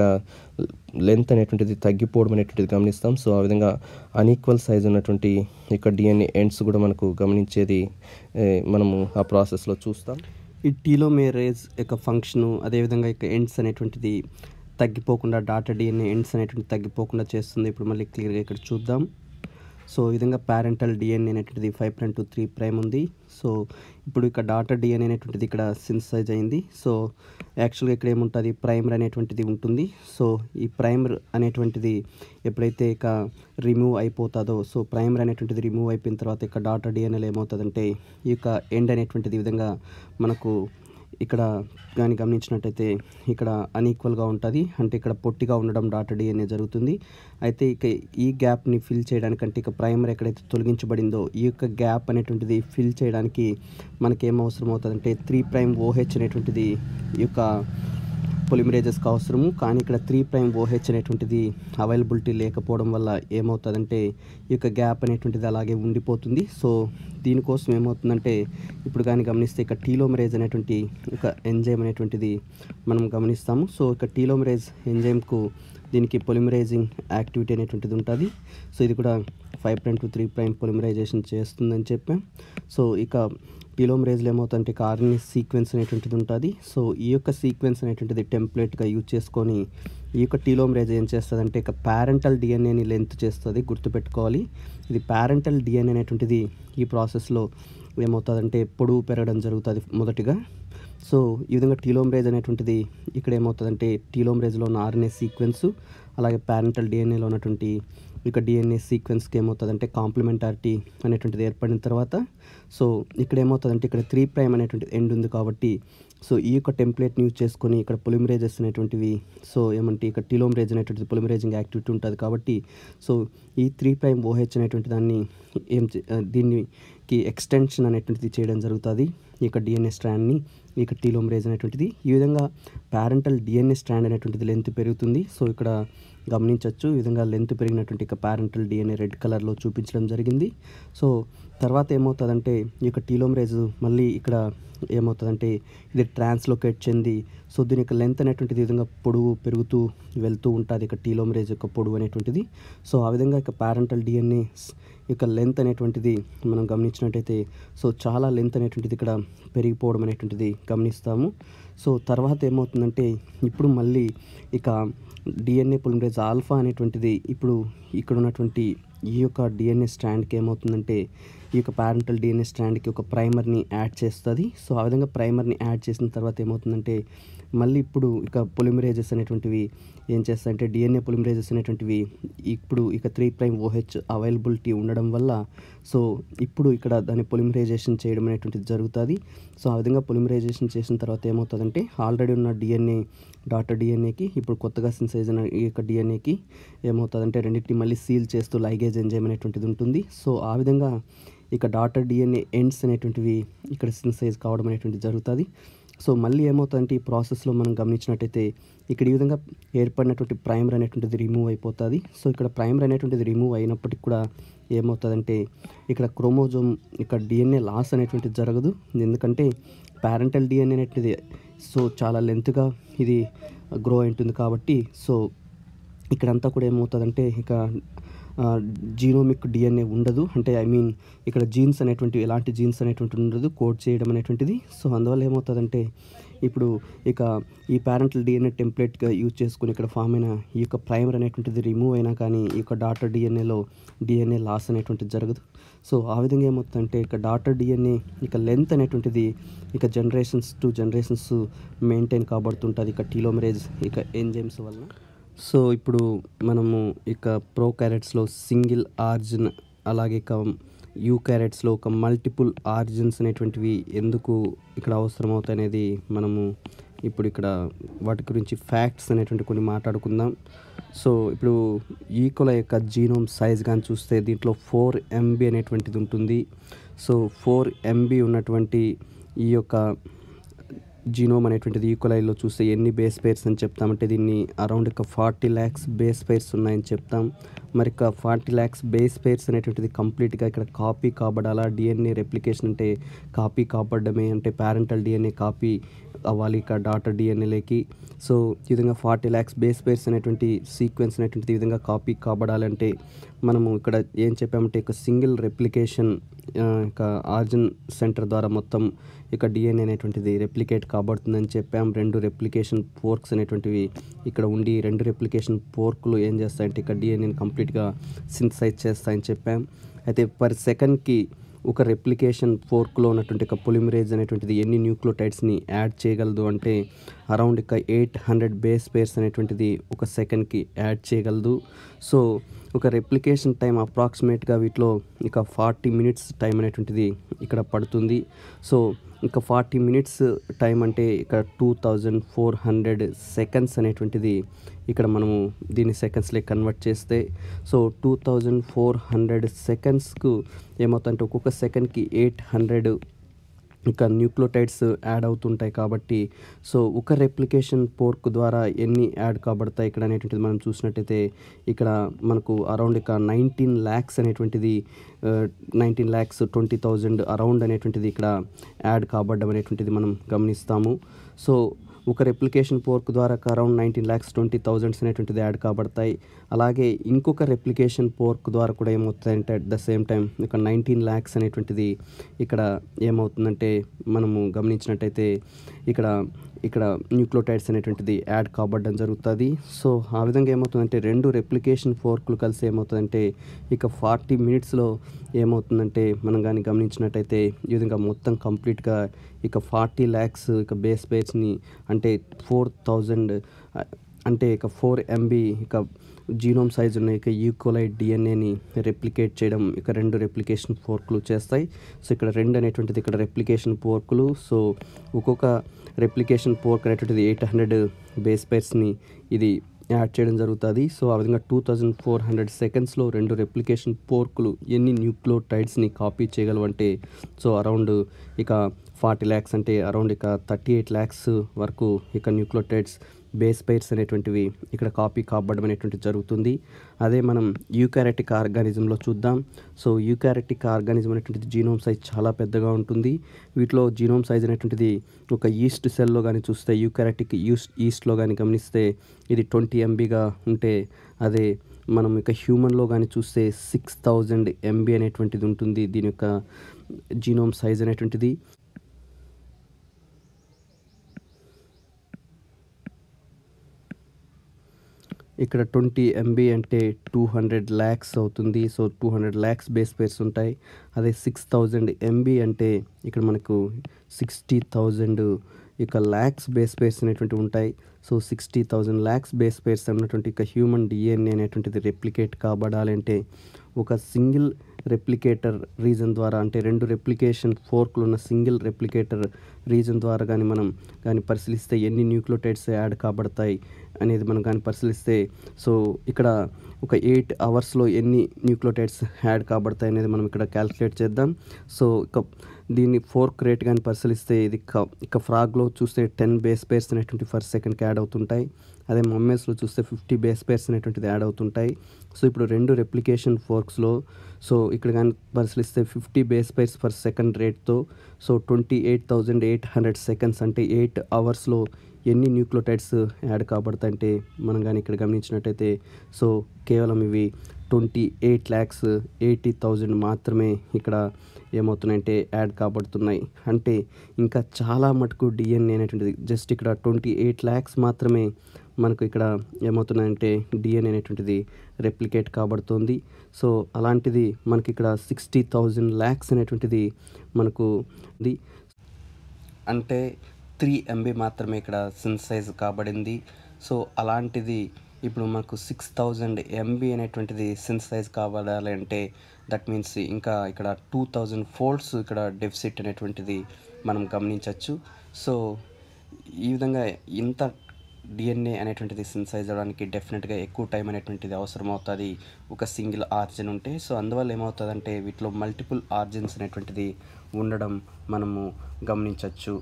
లెంత్ అనేటువంటిది తగ్గిపోవడం అనేటువంటిది గమనిస్తాం సో ఆ విధంగా అన్ఈక్వల్ సైజ్ ఉన్నటువంటి ఇక డిఎన్ఏ ఎండ్స్ కూడా మనకు గమనించేది ఏ, మనము ఆ ప్రాసెస్లో చూస్తాం ఈ టీలోమేరేజ్ యొక్క ఫంక్షను అదేవిధంగా ఇక ఎండ్స్ అనేటువంటిది తగ్గిపోకుండా డాటా డిఎన్ఏ ఎండ్స్ అనేటువంటిది తగ్గిపోకుండా చేస్తుంది ఇప్పుడు మళ్ళీ క్లియర్గా ఇక్కడ చూద్దాం సో ఈ విధంగా ప్యారెంటల్ డిఎన్ఏ అనేటువంటిది five prime to three prime ఉంది సో ఇప్పుడు ఇక్కడ డాటా డిఎన్ఏ అనేటువంటిది ఇక్కడ సిన్సైజ్ అయింది సో యాక్చువల్గా ఇక్కడ ఏముంటుంది ప్రైమర్ అనేటువంటిది ఉంటుంది సో ఈ ప్రైమర్ అనేటువంటిది ఎప్పుడైతే ఇక రిమూవ్ అయిపోతుందో సో ప్రైమర్ అనేటువంటిది రిమూవ్ అయిపోయిన తర్వాత ఇక డాటా డిఎన్ఏలో ఏమవుతుందంటే ఈ యొక్క ఎండ్ అనేటువంటిది ఈ విధంగా మనకు ఇక్కడ కానీ గమనించినట్టయితే ఇక్కడ అన్ఈక్వల్గా ఉంటుంది అంటే ఇక్కడ పొట్టిగా ఉండడం డాటా డిఎన్ఏ జరుగుతుంది అయితే ఇక ఈ గ్యాప్ని ఫిల్ చేయడానికంటే ఇక ప్రైమర్ ఎక్కడైతే తొలగించబడిందో ఈ యొక్క గ్యాప్ అనేటువంటిది ఫిల్ చేయడానికి మనకి ఏం అవసరం అవుతుందంటే త్రీ ప్రైమ్ ఓహెచ్ అనేటువంటిది ఈ యొక్క పొలిమరేజెస్కి అవసరము కానీ ఇక్కడ త్రీ ప్రైమ్ ఓహెచ్ అనేటువంటిది అవైలబిలిటీ లేకపోవడం వల్ల ఏమవుతుందంటే ఈ యొక్క గ్యాప్ అనేటువంటిది అలాగే ఉండిపోతుంది సో దీనికోసం ఏమవుతుందంటే ఇప్పుడు కానీ గమనిస్తే ఇక టీలోమరేజ్ అనేటువంటి ఒక ఎంజైమ్ అనేటువంటిది మనం గమనిస్తాము సో ఇక టీలోమరేజ్ ఎంజైమ్కు దీనికి పొలిమరైజింగ్ యాక్టివిటీ అనేటువంటిది ఉంటుంది సో ఇది కూడా five prime to three prime polymerization చేస్తుందని చెప్పాం సో ఇక టీలోమరేజ్లో ఏమవుతుందంటే ఇక ఆర్ఎన్ఏ సీక్వెన్స్ అనేటువంటిది ఉంటుంది సో ఈ యొక్క సీక్వెన్స్ అనేటువంటిది టెంప్లెట్గా యూజ్ చేసుకొని ఈ యొక్క టీలోమరేజ్ ఏం చేస్తుందంటే ఇక ప్యారెంటల్ డిఎన్ఏని లెంత్ చేస్తుంది గుర్తుపెట్టుకోవాలి ఇది ప్యారెంటల్ డిఎన్ఏ అనేటువంటిది ఈ ప్రాసెస్లో ఏమవుతుందంటే పొడుగు పెరగడం జరుగుతుంది మొదటిగా సో ఈ విధంగా టీలోమరేజ్ అనేటువంటిది ఇక్కడ ఏమవుతుందంటే టీలోమరేజ్లో ఉన్న ఆర్ఎన్ఏ సీక్వెన్స్ అలాగే ప్యారెంటల్ డిఎన్ఏలో ఉన్నటువంటి ఇక డిఎన్ఏ సీక్వెన్స్కి ఏమవుతుందంటే కాంప్లిమెంటారిటీ అనేటువంటిది ఏర్పడిన తర్వాత సో ఇక్కడ ఏమవుతుందంటే ఇక్కడ త్రీ ప్రైమ్ అనేటువంటి ఎండ్ ఉంది కాబట్టి సో ఈ యొక్క టెంప్లెట్ని యూజ్ చేసుకొని ఇక్కడ పొలిమరేజెస్ అనేటువంటివి సో ఏమంటే ఇక్కడ టీలోమరేజ్ అనేటువంటిది పొలిమరేజింగ్ యాక్టివిటీ ఉంటుంది కాబట్టి సో ఈ త్రీ ప్రైమ్ ఓహెచ్ అనేటువంటి దాన్ని ఏం చే- ఆ, దీనికి ఎక్స్టెన్షన్ అనేటువంటిది చేయడం జరుగుతుంది ఈ యొక్క డిఎన్ఏ స్ట్రాండ్ని ఈ యొక్క టీలోమరేజ్ అనేటువంటిది ఈ విధంగా ప్యారెంటల్ డిఎన్ఏ స్ట్రాండ్ అనేటువంటిది లెంత్ పెరుగుతుంది సో ఇక్కడ గమనించవచ్చు ఈ విధంగా లెంత్ పెరిగినటువంటి ఇక ప్యారెంటల్ డిఎన్ఏ రెడ్ కలర్లో చూపించడం జరిగింది సో తర్వాత ఏమవుతుందంటే ఈ యొక్క టీలోమరేజ్ మళ్ళీ ఇక్కడ ఏమవుతుందంటే ఇది ట్రాన్స్లోకేట్ చెంది సో దీని యొక్క లెంత్ అనేటువంటిది ఈ విధంగా పొడుగు పెరుగుతూ వెళ్తూ ఉంటుంది ఇక టీలోమరేజ్ యొక్క పొడుగు అనేటువంటిది సో ఆ విధంగా ఇక ప్యారెంటల్ డిఎన్ఏ యొక్క లెంత్ అనేటువంటిది మనం గమనించినట్టయితే సో చాలా లెంత్ అనేటువంటిది ఇక్కడ పెరిగిపోవడం అనేటువంటిది గమనిస్తాము సో తర్వాత ఏమవుతుందంటే ఇప్పుడు మళ్ళీ ఇక డిఎన్ఏ పొలిమరేజ్ ఆల్ఫా అనేటువంటిది ఇప్పుడు ఇక్కడ ఉన్నటువంటి ఈ యొక్క డిఎన్ఏ స్ట్రాండ్కి ఏమవుతుందంటే ఈ యొక్క ప్యారెంటల్ డిఎన్ఏ స్ట్రాండ్కి ఒక ప్రైమర్ని యాడ్ చేస్తుంది సో ఆ విధంగా ప్రైమర్ని యాడ్ చేసిన తర్వాత ఏమవుతుందంటే మళ్ళీ ఇప్పుడు ఇక పొలిమరేజెస్ అనేటువంటివి ఏం చేస్తాయంటే డిఎన్ఏ పొలిమరేజెస్ అనేటువంటివి ఇప్పుడు ఇక త్రీ ప్రైమ్ ఓహెచ్ అవైలబిలిటీ ఉండడం వల్ల సో ఇప్పుడు ఇక్కడ దాన్ని పొలిమరైజేషన్ చేయడం అనేటువంటిది జరుగుతుంది సో ఆ విధంగా పొలిమరైజేషన్ చేసిన తర్వాత ఏమవుతుందంటే ఆల్రెడీ ఉన్న డిఎన్ఏ డాటర్ డిఎన్ఏకి ఇప్పుడు కొత్తగా సిన్సైజ్ అయిన ఈ యొక్క డిఎన్ఏకి ఏమవుతుందంటే రెండింటిని మళ్ళీ సీల్ చేస్తూ లైగేజ్ ఎంజైమ్ అనేటువంటిది ఉంటుంది సో ఆ విధంగా ఇక డాటర్ డిఎన్ఏ ఎండ్స్ అనేటువంటివి ఇక్కడ సిన్సైజ్ కావడం అనేటువంటిది జరుగుతుంది సో మళ్ళీ ఏమవుతుందంటే ఈ ప్రాసెస్లో మనం గమనించినట్టయితే ఇక్కడ ఈ విధంగా ఏర్పడినటువంటి ప్రైమర్ అనేటువంటిది రిమూవ్ అయిపోతుంది సో ఇక్కడ ప్రైమర్ అనేటువంటిది రిమూవ్ అయినప్పటికి కూడా ఏమవుతుందంటే ఇక్కడ క్రోమోజోమ్ ఇక్కడ డిఎన్ఏ లాస్ అనేటువంటిది జరగదు ఎందుకంటే ప్యారెంటల్ డిఎన్ఏ అనేటువంటిది సో చాలా లెంత్గా ఇది గ్రో అయి ఉంటుంది కాబట్టి సో ఇక్కడంతా కూడా ఏమవుతుందంటే ఇక జీనోమిక్ డిఎన్ఏ ఉండదు అంటే ఐ మీన్ ఇక్కడ జీన్స్ అనేటువంటి ఎలాంటి జీన్స్ అనేటువంటి ఉండదు కోడ్ చేయడం అనేటువంటిది సో అందువల్ల ఏమవుతుందంటే ఇప్పుడు ఇక ఈ ప్యారెంటల్ డిఎన్ఏ టెంప్లెట్గా యూజ్ చేసుకుని ఇక్కడ ఫామ్ అయిన ఈ యొక్క ప్రైమర్ అనేటువంటిది రిమూవ్ అయినా కానీ ఈ యొక్క డాటర్ డిఎన్ఏలో డిఎన్ఏ లాస్ అనేటువంటిది జరగదు సో ఆ విధంగా ఏమవుతుందంటే ఇక డాటర్ డిఎన్ఏ ఇక లెంత్ అనేటువంటిది ఇక జనరేషన్స్ టు జనరేషన్స్ మెయింటైన్ కాబడుతుంటుంది ఇక టీలోమరేజ్ ఇక ఎంజైమ్స్ వలన సో ఇప్పుడు మనము ఇక ప్రో క్యారెట్స్లో సింగిల్ ఆర్జిన్ అలాగే ఇక యూ క్యారెట్స్లో ఒక మల్టిపుల్ ఆర్జిన్స్ అనేటువంటివి ఎందుకు ఇక్కడ అవసరం అవుతాయి అనేది మనము ఇప్పుడు ఇక్కడ వాటి గురించి ఫ్యాక్ట్స్ అనేటువంటి కొన్ని మాట్లాడుకుందాం సో ఇప్పుడు ఈకోల యొక్క జీనోమ్ సైజ్ కానీ చూస్తే దీంట్లో ఫోర్ ఎంబీ అనేటువంటిది ఉంటుంది సో ఫోర్ ఎంబీ ఉన్నటువంటి ఈ యొక్క జీనోమ్ అనేటువంటిది ఈక్వలైలో చూస్తే ఎన్ని బేస్ పేర్స్ అని చెప్తామంటే దీన్ని అరౌండ్ ఒక ఫార్టీ ల్యాక్స్ బేస్ పేర్స్ ఉన్నాయని చెప్తాం మరి ఇక ఫార్టీ ల్యాక్స్ బేస్ పేర్స్ అనేటువంటిది కంప్లీట్గా ఇక్కడ కాపీ కాబడాలా డిఎన్ఏ రెప్లికేషన్ అంటే కాపీ కాబడమే అంటే పేరెంటల్ డిఎన్ఏ కాపీ అవ్వాలి ఇక డాటర్ డిఎన్ఏలోకి సో ఈ విధంగా ఫార్టీ ల్యాక్స్ బేస్ పేర్స్ అనేటువంటి సీక్వెన్స్ అనేటువంటిది ఈ విధంగా కాపీ కాబడాలంటే మనము ఇక్కడ ఏం చెప్పామంటే ఇక సింగిల్ రెప్లికేషన్ ఇక ఆర్జిన్ సెంటర్ ద్వారా మొత్తం ఇక డిఎన్ఏ అనేటువంటిది రెప్లికేట్ కాబడుతుందని చెప్పాం రెండు రెప్లికేషన్ పోర్క్స్ అనేటువంటివి ఇక్కడ ఉండి రెండు రెప్లికేషన్ పోర్కులు ఏం చేస్తాయంటే ఇక్కడ డిఎన్ఏని కంప్లీట్గా సింథసైజ్ చేస్తాయని చెప్పాం అయితే పర్ సెకండ్కి ఒక రెప్లికేషన్ ఫోర్క్లో ఉన్నటువంటి ఒక పొలిమరేజ్ అనేటువంటిది ఎన్ని న్యూక్లియోటైడ్స్ని యాడ్ చేయగలదు అంటే అరౌండ్ ఇక ఎయిట్ హండ్రెడ్ బేస్ పేర్స్ అనేటువంటిది ఒక సెకండ్కి యాడ్ చేయగలదు సో ఒక రెప్లికేషన్ టైం అప్రాక్సిమేట్గా వీటిలో ఇక ఫార్టీ మినిట్స్ టైం అనేటువంటిది ఇక్కడ పడుతుంది సో ఇంకా ఫార్టీ మినిట్స్ టైం అంటే ఇక్కడ two thousand four hundred seconds అనేటువంటిది ఇక్కడ మనము దీన్ని సెకండ్స్లో కన్వర్ట్ చేస్తే so two thousand four hundred సెకండ్స్కు ఏమవుతుందంటే ఒక్కొక్క సెకండ్కి ఎయిట్ హండ్రెడ్ ఇంకా న్యూక్లియోటైడ్స్ యాడ్ అవుతుంటాయి కాబట్టి సో ఒక రెప్లికేషన్ పోర్క్ ద్వారా ఎన్ని యాడ్ కాబడతాయి ఇక్కడ అనేటువంటిది మనం చూసినట్టయితే ఇక్కడ మనకు అరౌండ్ ఇక నైన్టీన్ ల్యాక్స్ అనేటువంటిది nineteen lakhs twenty thousand around అనేటువంటిది ఇక్కడ యాడ్ కాబడ్డం అనేటువంటిది మనం గమనిస్తాము సో ఒక రెప్లికేషన్ పోర్క్ ద్వారా around nineteen lakhs twenty thousands అనేటువంటిది యాడ్ కాబడతాయి అలాగే ఇంకొక రెప్లికేషన్ పోర్క్ ద్వారా కూడా ఏమవుతుందంటే అట్ ద సేమ్ టైం ఇక నైన్టీన్ ల్యాక్స్ అనేటువంటిది ఇక్కడ ఏమవుతుందంటే మనము గమనించినట్టయితే ఇక్కడ ఇక్కడ న్యూక్లియోటైడ్స్ అనేటువంటిది యాడ్ కాబడడం జరుగుతుంది సో ఆ విధంగా ఏమవుతుందంటే రెండు రెప్లికేషన్ ఫోర్కులు కలిసి ఏమవుతుందంటే ఇక ఫార్టీ మినిట్స్లో ఏమవుతుందంటే మనం కానీ గమనించినట్టయితే ఈ విధంగా మొత్తం కంప్లీట్గా ఇక ఫార్టీ ల్యాక్స్ ఇక బేస్ పేర్స్ని అంటే ఫోర్ థౌజండ్ అంటే ఇక ఫోర్ ఎంబీ ఇక జీనోమ్ సైజ్ ఉన్న ఇక ఈక్వలైట్ డిఎన్ఏని రెప్లికేట్ చేయడం ఇక రెండు రెప్లికేషన్ ఫోర్కులు చేస్తాయి సో ఇక్కడ రెండు అనేటువంటిది ఇక్కడ రెప్లికేషన్ పోర్కులు సో ఒక్కొక్క రెప్లికేషన్ పోర్క్ అనేటువంటిది ఎయిట్ హండ్రెడ్ బేస్ పేర్స్ని ఇది యాడ్ చేయడం జరుగుతుంది సో ఆ విధంగా టూ థౌజండ్ ఫోర్ హండ్రెడ్ సెకండ్స్లో రెండు రెప్లికేషన్ పోర్కులు ఎన్ని న్యూక్లియోటైడ్స్ని కాపీ చేయగలవంటే సో అరౌండ్ ఇక ఫార్టీ ల్యాక్స్ అంటే అరౌండ్ ఇక థర్టీ ఎయిట్ ల్యాక్స్ వరకు ఇక న్యూక్లియోటైడ్స్ బేస్ పైర్స్ అనేటువంటివి ఇక్కడ కాపీ కాబడడం అనేటువంటిది జరుగుతుంది అదే మనం యూకారెటిక్ ఆర్గానిజంలో చూద్దాం సో యూకారెటిక్ ఆర్గానిజం అనేటువంటిది జీనోమ్ సైజ్ చాలా పెద్దగా ఉంటుంది వీటిలో జీనోమ్ సైజ్ అనేటువంటిది ఒక ఈస్ట్ సెల్లో కానీ చూస్తే యూకారెటిక్ ఈస్ట్ ఈస్ట్లో కానీ గమనిస్తే ఇది ట్వంటీ ఎంబీగా ఉంటే అదే మనం ఇక హ్యూమన్లో కానీ చూస్తే సిక్స్ థౌజండ్ ఎంబీ అనేటువంటిది ఉంటుంది దీని యొక్క జీనోమ్ సైజ్ అనేటువంటిది ఇక్కడ ట్వంటీ ఎంబీ అంటే టూ హండ్రెడ్ ల్యాక్స్ అవుతుంది so two hundred lakhs base pairs ఉంటాయి అదే సిక్స్ థౌజండ్ ఎంబీ అంటే ఇక్కడ మనకు సిక్స్టీ థౌజండ్ ఇక ల్యాక్స్ బేస్ పేర్స్ అనేటువంటివి ఉంటాయి so sixty thousand lakhs base pairs అన్నటువంటి ఇక హ్యూమన్ డిఎన్ఏ అనేటువంటిది రెప్లికేట్ కాబడాలంటే ఒక సింగిల్ రెప్లికేటర్ రీజన్ ద్వారా అంటే రెండు రెప్లికేషన్ ఫోర్క్లు ఉన్న సింగిల్ రెప్లికేటర్ రీజన్ ద్వారా కానీ మనం కానీ పరిశీలిస్తే ఎన్ని న్యూక్లియోటైడ్స్ యాడ్ కాబడతాయి అనేది మనం కానీ పరిశీలిస్తే సో ఇక్కడ ఒక ఎయిట్ అవర్స్లో ఎన్ని న్యూక్లియోటైడ్స్ యాడ్ కాబడతాయి అనేది మనం ఇక్కడ క్యాలిక్యులేట్ చేద్దాం సో ఇక దీన్ని ఫోర్క్ రేట్ కానీ పరిశీలిస్తే ఇది ఇక ఇక ఫ్రాగ్లో చూస్తే టెన్ బేస్ పేర్స్ అనేటువంటి ఫర్ సెకండ్కి యాడ్ అవుతుంటాయి అదే మమ్మేస్లో చూస్తే ఫిఫ్టీ బేస్ పేర్స్ అనేటువంటిది యాడ్ అవుతుంటాయి సో ఇప్పుడు రెండు రెప్లికేషన్ ఫోర్క్స్లో సో ఇక్కడ కానీ పరిశీలిస్తే fifty base pairs per second రేట్తో so twenty eight thousand eight hundred seconds అంటే ఎయిట్ అవర్స్లో ఎన్ని న్యూక్లియోటైడ్స్ యాడ్ కాబడతాయంటే మనం కానీ ఇక్కడ గమనించినట్టయితే సో కేవలం ఇవి twenty eight lakhs eighty thousand మాత్రమే ఇక్కడ ఏమవుతున్నాయంటే యాడ్ కాబడుతున్నాయి అంటే ఇంకా చాలా మటుకు డిఎన్ఏ అనేటువంటిది జస్ట్ ఇక్కడ ట్వంటీ ఎయిట్ ల్యాక్స్ మాత్రమే మనకు ఇక్కడ ఏమవుతున్నాయంటే డిఎన్ఏ అనేటువంటిది రెప్లికేట్ కాబడుతుంది సో అలాంటిది మనకి ఇక్కడ సిక్స్టీ థౌజండ్ ల్యాక్స్ అనేటువంటిది మనకు ఉంది అంటే త్రీ ఎంబీ మాత్రమే ఇక్కడ సిన్సైజ్ కాబడింది సో అలాంటిది ఇప్పుడు మనకు సిక్స్ థౌజండ్ ఎంబీ అనేటువంటిది సిన్సైజ్ కావాలి అంటే దట్ మీన్స్ ఇంకా ఇక్కడ టూ థౌజండ్ ఫోల్డ్స్ ఇక్కడ డెఫిసిట్ అనేటువంటిది మనం గమనించవచ్చు సో ఈ విధంగా ఇంత డిఎన్ఏ అనేటువంటిది సిన్సైజ్ అవ్వడానికి డెఫినెట్గా ఎక్కువ టైం అనేటువంటిది అవసరం అవుతుంది ఒక సింగిల్ ఆర్జిన్ ఉంటే సో అందువల్ల ఏమవుతుందంటే వీటిలో మల్టిపుల్ ఆర్జిన్స్ అనేటువంటిది ఉండడం మనము గమనించవచ్చు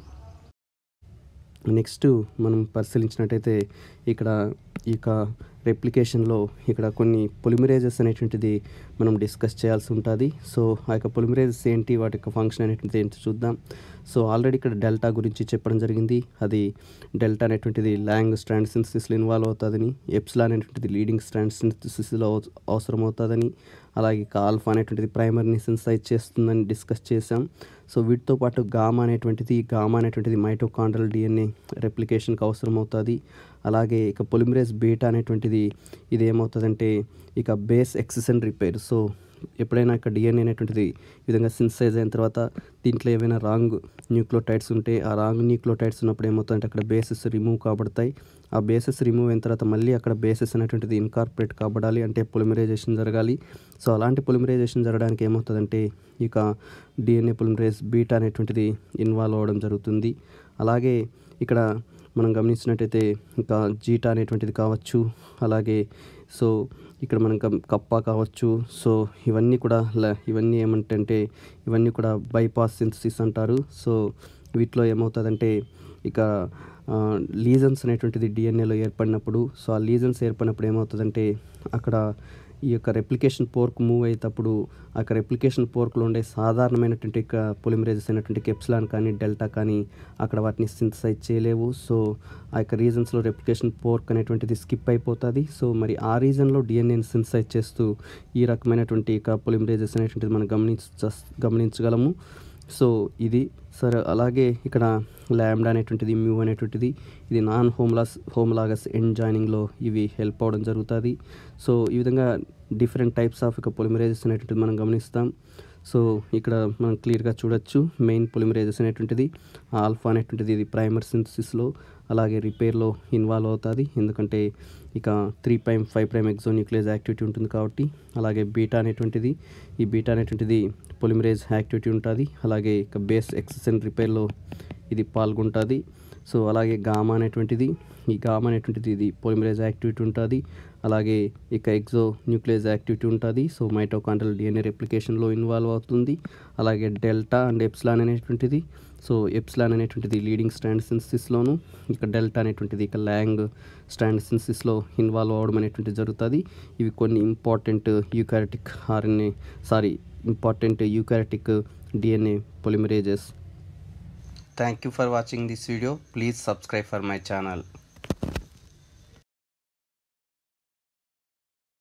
నెక్స్ట్ మనం పరిశీలించినట్టయితే ఇక్కడ ఈ యొక్క రెప్లికేషన్లో ఇక్కడ కొన్ని పొలిమరేజెస్ అనేటువంటిది మనం డిస్కస్ చేయాల్సి ఉంటుంది సో ఆ యొక్క పొలిమరేజెస్ ఏంటి వాటి యొక్క ఫంక్షన్ అనేటువంటిది ఏంటి చూద్దాం సో ఆల్రెడీ ఇక్కడ డెల్టా గురించి చెప్పడం జరిగింది అది డెల్టా అనేటువంటిది లాంగ్ స్ట్రాండ్ సింథసిస్లో ఇన్వాల్వ్ అవుతుందని ఎప్సిలా అనేటువంటిది లీడింగ్ స్ట్రాండ్ సింథసిస్లో అవసరం అవుతుందని అలాగే ఇక ఆల్ఫా అనేటువంటిది ప్రైమర్ని సిన్సైజ్ చేస్తుందని డిస్కస్ చేసాం సో వీటితో పాటు గామా అనేటువంటిది గామా అనేటువంటిది మైటోకాండ్రల్ డిఎన్ఏ రెప్లికేషన్కి అవసరం అవుతుంది అలాగే ఇక పొలిమరేజ్ బీటా అనేటువంటిది ఇది ఏమవుతుందంటే ఇక బేస్ ఎక్సెసన్ రిపేర్ సో ఎప్పుడైనా ఇక్కడ డిఎన్ఏ అనేటువంటిది ఈ విధంగా సిన్సైజ్ అయిన తర్వాత దీంట్లో ఏవైనా రాంగ్ న్యూక్లోటైడ్స్ ఉంటే ఆ రాంగ్ న్యూక్లోటైడ్స్ ఉన్నప్పుడు ఏమవుతుందంటే అక్కడ బేసెస్ రిమూవ్ కాబడతాయి ఆ బేసెస్ రిమూవ్ అయిన తర్వాత మళ్ళీ అక్కడ బేసెస్ అనేటువంటిది ఇన్కార్పొరేట్ కాబడాలి అంటే పొలిమరైజేషన్ జరగాలి సో అలాంటి పొలిమరైజేషన్ జరగడానికి ఏమవుతుందంటే ఇక డిఎన్ఏ పొలిమరేజ్ బీటా అనేటువంటిది ఇన్వాల్వ్ అవ్వడం జరుగుతుంది అలాగే ఇక్కడ మనం గమనించినట్టయితే ఇంకా జీటా అనేటువంటిది కావచ్చు అలాగే సో ఇక్కడ మనం గమ్- కప్ప కావచ్చు సో ఇవన్నీ కూడా ల- ఇవన్నీ ఏమంటే ఇవన్నీ కూడా బైపాస్ సింథసిస్ అంటారు సో వీటిలో ఏమవుతుందంటే ఇక లీజన్స్ అనేటువంటిది డిఎన్ఏలో ఏర్పడినప్పుడు సో ఆ లీజన్స్ ఏర్పడినప్పుడు ఏమవుతుందంటే అక్కడ ఈ యొక్క రెప్లికేషన్ పోర్క్ మూవ్ అయ్యేటప్పుడు ఆ యొక్క రెప్లికేషన్ పోర్క్లో ఉండే సాధారణమైనటువంటి పొలిమరేజెస్ అయినటువంటి కెప్సిలాన్ కానీ డెల్టా కానీ అక్కడ వాటిని సింథసైజ్ చేయలేవు సో ఆ యొక్క రీజన్స్లో రెప్లికేషన్ పోర్క్ అనేటువంటిది స్కిప్ అయిపోతుంది సో మరి ఆ రీజన్లో డిఎన్ఏని సింథసైజ్ చేస్తూ ఈ రకమైనటువంటి ఇక పొలిమరేజెస్ అనేటువంటిది మనం గమనించ గమనించగలము సో ఇది సరే అలాగే ఇక్కడ ల్యాండా అనేటువంటిది మ్యూ అనేటువంటిది ఇది నాన్ హోమ్లాస్ హోమ్లాగస్ ఎండ్ జాయినింగ్లో ఇవి హెల్ప్ అవ్వడం జరుగుతుంది సో ఈ విధంగా డిఫరెంట్ టైప్స్ ఆఫ్ ఇక పొలిమరేజెస్ అనేటువంటిది మనం గమనిస్తాం సో ఇక్కడ మనం క్లియర్గా చూడొచ్చు మెయిన్ పొలిమరేజెస్ అనేటువంటిది ఆల్ఫా అనేటువంటిది ఇది ప్రైమర్ సింథసిస్లో అలాగే రిపేర్లో ఇన్వాల్వ్ అవుతుంది ఎందుకంటే ఇక three prime five prime exonuclease activity ఉంటుంది కాబట్టి అలాగే బీటా అనేటువంటిది ఈ బీటా అనేటువంటిది పొలిమరేజ్ యాక్టివిటీ ఉంటుంది అలాగే ఇక బేస్ ఎక్సెసన్ రిపేర్లో ఇది పాల్గొంటుంది సో అలాగే గామా అనేటువంటిది ఈ గామా అనేటువంటిది ఇది పొలిమరేజ్ యాక్టివిటీ ఉంటుంది అలాగే ఇక ఎగ్జో న్యూక్లియస్ యాక్టివిటీ ఉంటుంది సో మైటోకాండ్రల్ డిఎన్ఏ రెప్లికేషన్లో ఇన్వాల్వ్ అవుతుంది అలాగే డెల్టా అండ్ ఎప్సిలాన్ అనేటువంటిది సో ఎప్సిలాన్ అనేటువంటిది లీడింగ్ స్టాండ్ సిన్సిస్లోను ఇక డెల్టా అనేటువంటిది ఇక ల్యాంగ్ స్టాండ్ సిన్సిస్లో ఇన్వాల్వ్ అవ్వడం అనేటువంటిది జరుగుతుంది ఇవి కొన్ని important eukaryotic RNA sorry important eukaryotic DNA polymerases thank you for watching this video please subscribe for my channel